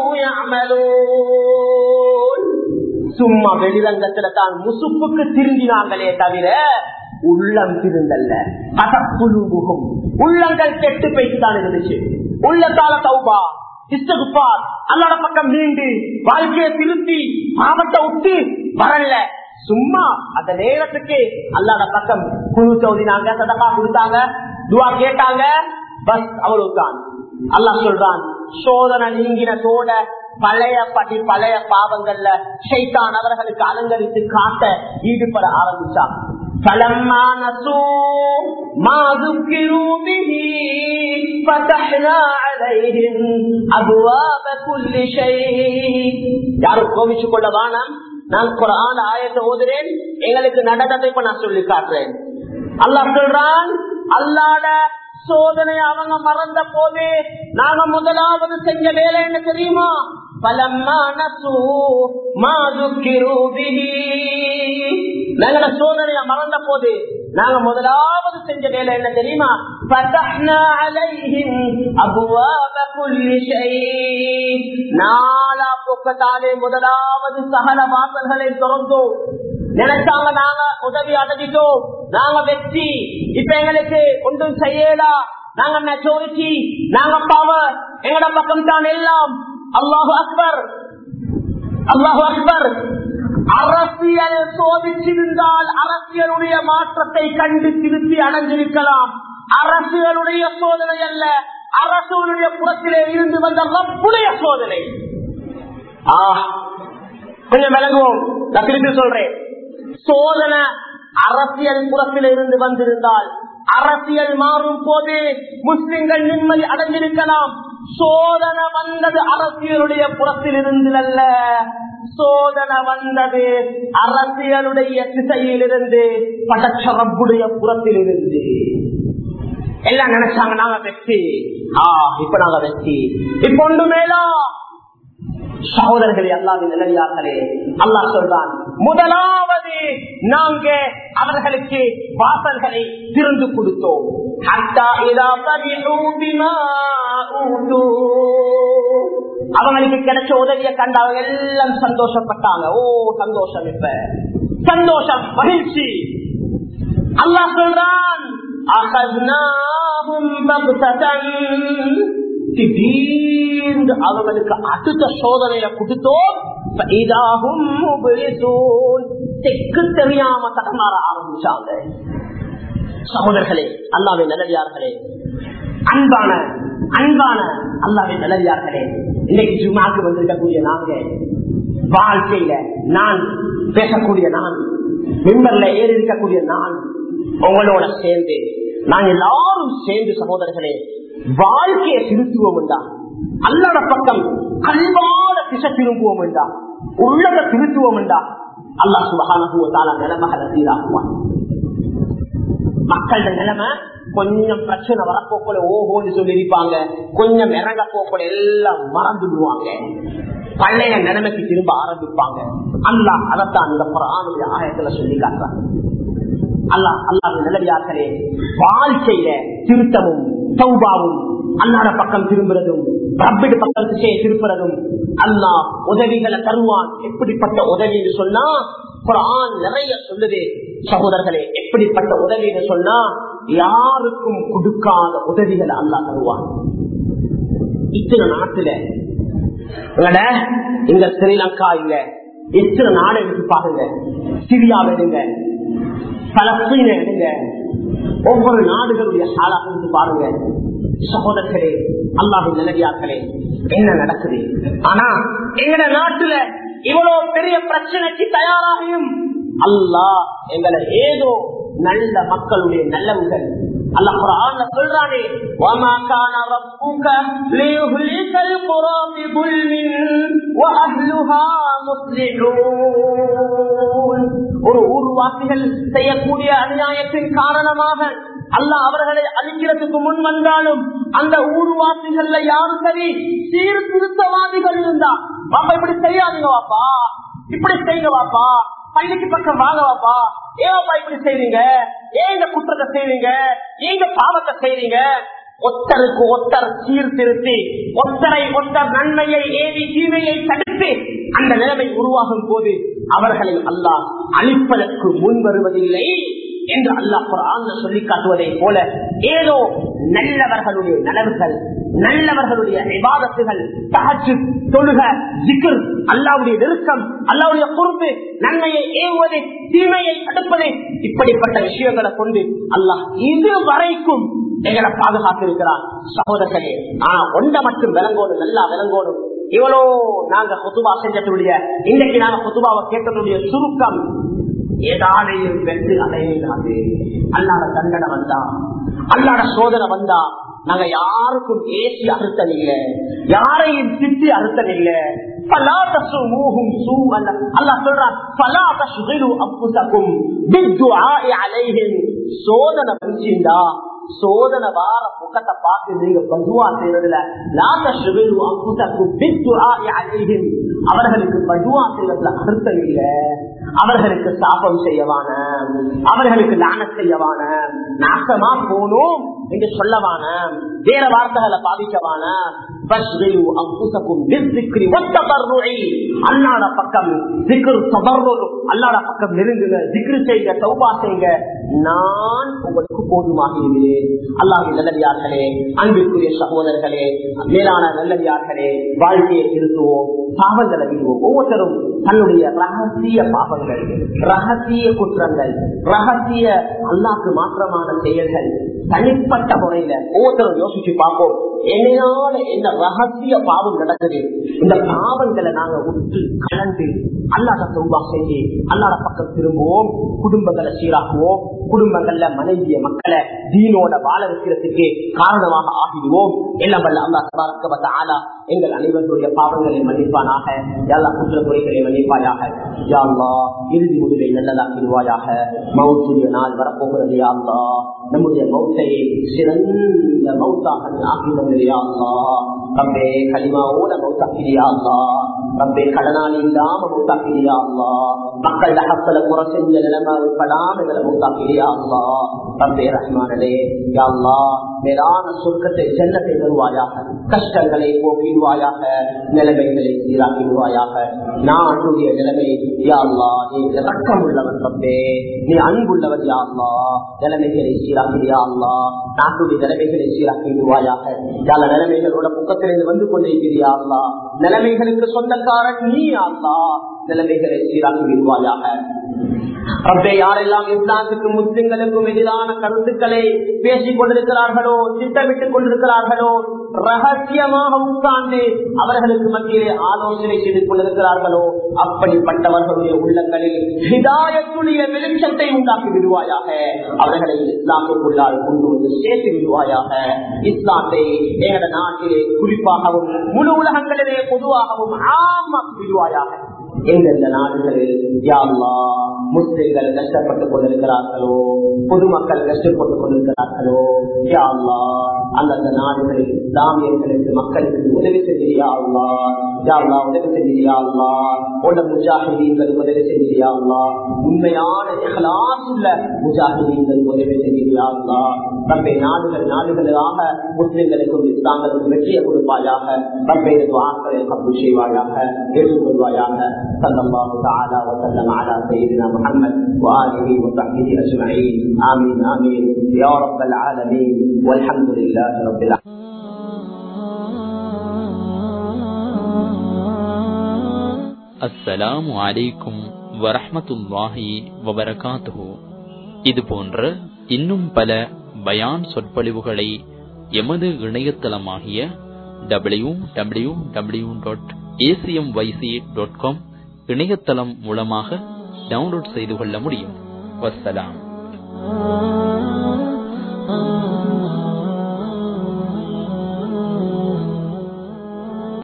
يعملون சும்மா வெளிரங்கத்துல தான் முசுப்புக்கு திருந்தினாங்களே தவிர உள்ளம் திருந்தல்ல கசப்புழுகும் உள்ளங்கள் கெட்டு போய்த்துதான் இருந்துச்சு உள்ளத்தால தௌபா இஷ்டகுப்பார் அல்லாட பக்கம் நீண்டு வாழ்க்கையை திருத்தி பாவத்தை விட்டு வரல சும்மா அந்த நேரத்துக்கு அல்லாட பக்கம் குழு சௌதினாங்க சதப்பா கொடுத்தாங்க துவா கேட்டாங்க பஸ் அவ்வளவுதான் அல்லாஹ் சொல்றான் சோதனை நீங்கினதோட பழைய படி பழைய பாவங்கள்ல ஷைத்தான் அவர்களுக்கு அலங்கரித்து காட்ட ஈடுபட ஆரம்பிச்சான் فلما نسوا ما ذكروا به فتحنا عليهم أبواب كل شيء யாரும் கோபிச்சு கொள்ள வானம் நான் குரான் ஆயத்தை ஓதுறேன் எங்களுக்கு நடந்ததை இப்ப நான் சொல்லி காட்டுறேன் அல்லாஹ் சொல்றான் அல்லாட சோதனை அவங்க மறந்த போது நாங்க முதலாவது செஞ்ச வேலை என்ன தெரியுமா நாங்கள சோதனைய மறந்த போது நாங்க முதலாவது செஞ்ச வேலை என்ன தெரியுமா நாலா பக்கத்தாலே முதலாவது சகல வாசல்களை திறந்தோம் நினைச்சாங்க நாங்க உதவி அடைஞ்சிட்டோம் நாங்க வெற்றி இப்ப எங்களுக்கு ஒன்றும் செய்யலா நாங்க மெச்சோரிட்டி நாங்க பவர் எங்கட பக்கம் தான் எல்லாம் அல்லாஹு அக்பர் அல்லாஹு அக்பர் அரசியல் சோதிச்சிருந்தால் அரசியலுடைய மாற்றத்தை கண்டு திருத்தி அடைஞ்சிருக்கலாம் அரசியலுடைய சோதனை அல்ல அரசுடைய புறத்திலே இருந்து வந்த ரப்புடைய சோதனை கொஞ்சம் விளங்குவோம் நான் திருப்பி சொல்றேன் சோதனை அரசியல் புறத்தில் இருந்து வந்திருந்தால் அரசியல் மாறும் போது முஸ்லிம்கள் நிம்மதி அடைஞ்சிருக்கலாம் சோதனை வந்தது அரசியலுடைய புறத்தில் இருந்து அல்ல சோதனை வந்தது அரசியலுடைய திசையில் இருந்து படச்சரப்புடைய புறத்தில் இருந்து எல்லாம் நினைச்சாங்க நாங்க வெற்றி ஆஹ் இப்ப நாங்க வெற்றி இப்ப ஒன்று மேலா சகோதரர்களே அல்லாவின் நிலையார்களே அல்லாஹ் சொல்றான் முதலாவது நாங்க அவர்களுக்கு வாசல்களை திறந்து கொடுத்தோம் அவங்களுக்கு கிடைச்ச உதவியை கண்டு அவங்க எல்லாம் சந்தோஷப்பட்டாங்க ஓ சந்தோஷம் இப்ப சந்தோஷம் மகிழ்ச்சி அல்லாஹ் சொல்றான் திடீர்னு அவங்களுக்கு அடுத்த சோதனையை கொடுத்தோம் தெற்கு தெரியாம தடமாற ஆரம்பிச்சாங்க சகோதரர்களே அல்லாவின் நிலவியார்களே அன்பான அன்பான அல்லாவின் நிலவியார்களே இன்னைக்கு ஜுமாக்கு வந்திருக்கக்கூடிய நாங்க வாழ்க்கையில நான் பேசக்கூடிய நான் மிம்பர்ல ஏறி இருக்கக்கூடிய நான் உங்களோட சேர்ந்து நாங்க எல்லாரும் சேர்ந்து சகோதரர்களே வாழ்க்கையை திருத்துவோம் என்றா அல்லாட பக்கம் கல்வாட திசை திரும்புவோம் என்றா உள்ளத திருத்துவோம் என்றா அல்லா சுபகான நிலைமைகளை சீராகுவான் மக்களோட நிலைமை கொஞ்சம் பிரச்சனை வரப்போக்குள்ள ஓஹோன்னு சொல்லி இருப்பாங்க கொஞ்சம் இறங்க போக்குள்ள எல்லாம் மறந்துடுவாங்க பழைய நிலைமைக்கு திரும்ப ஆரம்பிப்பாங்க அல்லா அதைத்தான் இந்த புறானுடைய ஆயத்துல சொல்லி காட்டுறாங்க அல்லா அல்லாத நிலவியாக்களே வாழ்க்கையில திருத்தமும் சௌபாவும் அல்லாட பக்கம் திரும்புறதும் ரப்பிடு பக்கம் திசையை திருப்புறதும் அல்லா உதவிகளை தருவான் எப்படிப்பட்ட உதவின்னு சொன்னா குரான் நிறைய சொல்லுது சகோதரர்களே எப்படிப்பட்ட உதவின்னு சொன்னா யாருக்கும் கொடுக்காத உதவிகளை அல்லா தருவான் இத்தனை நாட்டுல உங்கள இங்க ஸ்ரீலங்கா இல்ல எத்தனை நாடு எடுத்து பாருங்க சிரியாவை எடுங்க பலஸ்தீன எடுங்க ஒவ்வொரு நாடுகளுடைய சாலா எடுத்து பாருங்க சகோதரர்களே அல்லாவின் நிலவியாக்களே என்ன நடக்குது ஆனா எங்கட நாட்டுல இவ்வளவு பெரிய பிரச்சனைக்கு தயாராகியும் அல்லாஹ் எங்களை ஏதோ நல்ல மக்களுடைய நல்லவங்கள் அல்லாஹ் குர்ஆன்ல சொல்றானே வமா கான ரப்புக லியுஹ்லிகல் குரா பிظلم வஅஹ்லுஹா முஸ்லிஹூன் ஒரு ஊர்வாசிகள் செய்யக்கூடிய அநியாயத்தின் காரணமாக அல்லாஹ் அவர்களை அழிக்கிறதுக்கு முன் வந்தாலும் அந்த ஊர்வாசிகள்ல யாரும் சரி சீர்திருத்தவாதிகள் இருந்தா பாப்பா இப்படி செய்யாதீங்க வாப்பா இப்படி செய்யுங்க வாப்பா பள்ளிக்கு பக்கம் வாங்க வாப்பா ஏவாப்பா இப்படி செய்வீங்க ஏன் இந்த குற்றத்தை செய்வீங்க ஏங்க பாவத்தை செய்வீங்க ஒத்தருக்கு ஒத்தர் சீர்திருத்தி ஒத்தரை ஒத்தர் நன்மையை ஏவி தீமையை தடுத்து அந்த நிலைமை உருவாகும் போது அவர்களை அல்லாஹ் அழிப்பதற்கு முன் வருவதில்லை என்று அல்லாஹ் குரான் சொல்லி காட்டுவதை போல ஏதோ நல்லவர்களுடைய நலவுகள் நல்லவர்களுடைய விவாதத்துகள் தகச்சு தொழுக ஜிக்கர் அல்லாவுடைய நெருக்கம் அல்லாவுடைய பொறுப்பு நன்மையை ஏவுவது தீமையை தடுப்பது இப்படிப்பட்ட விஷயங்களை கொண்டு அல்லாஹ் இது வரைக்கும் எங்களை பாதுகாத்திருக்கிறார் சகோதரர்களே ஆனா ஒன்றை மட்டும் விளங்கோணும் நல்லா விளங்கோணும் இவ்வளோ நாங்க கொத்துபா செஞ்சதுடைய இன்னைக்கு நாங்க கொத்துபாவை கேட்டதுடைய சுருக்கம் ஏதாலையும் வென்று அடையாது அல்லாட தண்டனை வந்தா அல்லாட சோதனை வந்தா நாங்க யாருக்கும் ஏசி அறுத்தல் இல்ல யாரையும் திட்டி அறுத்தல் இல்ல சோதனை பிடிச்சிருந்தா சோதனை வார முகத்தை பார்த்து நீங்க பதுவா செய்யறதுல லாத்த சுகிரு அம்புசக்கும் அவர்களுக்கு பதுவா செய்வதில் அர்த்தம் இல்ல அவர்களுக்கு சாபம் செய்யவான அவர்களுக்கு லான செய்யவான நாசமா போனோம் என்று சொல்லவான வேற வார்த்தைகளை பாதிக்கவான அல்லாட பக்கம் அல்லாட பக்கம் நெருங்குங்க திக்ரு செய்யுங்க சௌபா செய்யுங்க நான் உங்களுக்கு போதுமாக இருக்கிறேன் அல்லாஹ் நல்லடியார்களே அன்பிற்குரிய சகோதரர்களே மேலான நல்லடியார்களே வாழ்க்கையை திருத்துவோம் பாவங்களை விடுவோம் ஒவ்வொருத்தரும் தன்னுடைய ரகசிய பாவங்கள் ரகசிய குற்றங்கள் ரகசிய அல்லாக்கு மாற்றமான செயல்கள் தனிப்பட்ட முறையில ஒவ்வொருத்தரும் யோசிச்சு பார்ப்போம் என்னையால என்ன ரகசிய பாவம் நடக்குது இந்த பாவங்களை நாங்க விட்டு கலந்து அல்லாத சௌபா செஞ்சு அல்லாத பக்கம் திரும்புவோம் குடும்பங்களை சீராக்குவோம் குடும்பங்கள்ல மனைவிய மக்களை தீனோட வாழ வைக்கிறதுக்கு காரணமாக ஆகிடுவோம் எல்லாம் வல்ல அல்லா சபாரக்க ஆலா எங்கள் அனைவருடைய பாவங்களை மன்னிப்பானாக எல்லா குற்ற குறைகளை மன்னிப்பாயாக யாழ்லா இறுதி முடிவை நல்லதாக்கிடுவாயாக மவுத்துடைய நாள் வரப்போகிறது யாழ்லா நம்முடைய மௌத்தை சிறந்த மௌத்தாக ஆக்கி வந்திரியாங்களா ரப்பே களிமாவோட மௌத்தாக்கிறியாங்களா ரப்பே கடனாளி இல்லாம மௌத்தாக்கிறியாங்களா மக்கள் ஹசல குறை செஞ்ச நிலைமை உட்படாம இதில் மௌத்தாக்கிறியாங்களா ரப்பே ரஹ்மானே யாழ்லா மேலான சொர்க்கத்தை ஜன்னத்தை தருவாயாக கஷ்டங்களை போக்கிடுவாயாக நிலைமைகளை சீராக்கிடுவாயாக நாட்டுடைய நிலைமை யாழ்லா நீ இரக்கம் உள்ளவன் ரப்பே நீ அன்புள்ளவன் யாழ்லா நிலைமைகளை சீராக்கிறியா அல்லா நாட்டுடைய நிலைமைகளை சீராக்கிடுவாயாக யாழ நிலைமைகளோட பக்கத்திலிருந்து வந்து கொண்டிருக்கிறியா அல்லா நிலைமைகளுக்கு சொந்தக்காரன் நீ அல்லா நிலைமைகளை சீராக்கி விடுவாயாக ரப்பே யாரெல்லாம் இஸ்லாத்துக்கும் முஸ்லிம்களுக்கும் எதிரான கருத்துக்களை பேசிக் கொண்டிருக்கிறார்களோ திட்டமிட்டுக் கொண்டிருக்கிறார்களோ ரகசியமாக உட்கார்ந்து அவர்களுக்கு மத்தியிலே ஆலோசனை செய்து கொண்டிருக்கிறார்களோ அப்படிப்பட்டவர்களுடைய உள்ளங்களில் ஹிதாயத்துடைய வெளிச்சத்தை உண்டாக்கி விடுவாயாக அவர்களை இஸ்லாமுக்குள்ளால் கொண்டு வந்து சேர்த்து விடுவாயாக இஸ்லாத்தை எங்களோட நாட்டிலே குறிப்பாகவும் முழு உலகங்களிலே பொதுவாகவும் ஆமாக்கி விடுவாயாக எந்தெந்த நாடுகளில் யாழ்லா முஸ்லிம்கள் கஷ்டப்பட்டுக் கொண்டிருக்கிறார்களோ பொதுமக்கள் கஷ்டப்பட்டுக் கொண்டிருக்கிறார்களோ யாழ்லா அந்தந்த நாடுகளில் இஸ்லாமியர்களுக்கு மக்களுக்கு உதவி செஞ்சிரியாள்லா யாழ்லா உதவி செஞ்சிரியாள்லா உள்ள முஜாஹிதீன்கள் உதவி செஞ்சிரியாள்லா உண்மையான உள்ள முஜாஹிதீன்கள் உதவி செஞ்சிரியாள்லா ரப்பை நாடுகள் நாடுகளாக முஸ்லிம்களுக்கும் இஸ்லாங்களுக்கும் வெற்றியை கொடுப்பாயாக ரப்பை வாக்களை கப்பு செய்வாயாக ஏற்றுக்கொள்வாயாக صلى الله تعالى وسلم على سيدنا محمد وآله وصحبه أجمعين آمين آمين يا رب العالمين والحمد لله رب العالمين அஸ்ஸலாமு அலைக்கும் வரஹமத்துல்லாஹி வபரகாத்துஹு இது போன்ற இன்னும் பல பயான் சொற்பொழிவுகளை எமது இணையதளமாகிய W W W dot ACM YC dot com இணையதளம் மூலமாக டவுன்லோட் செய்து கொள்ள முடியும் வசலாம்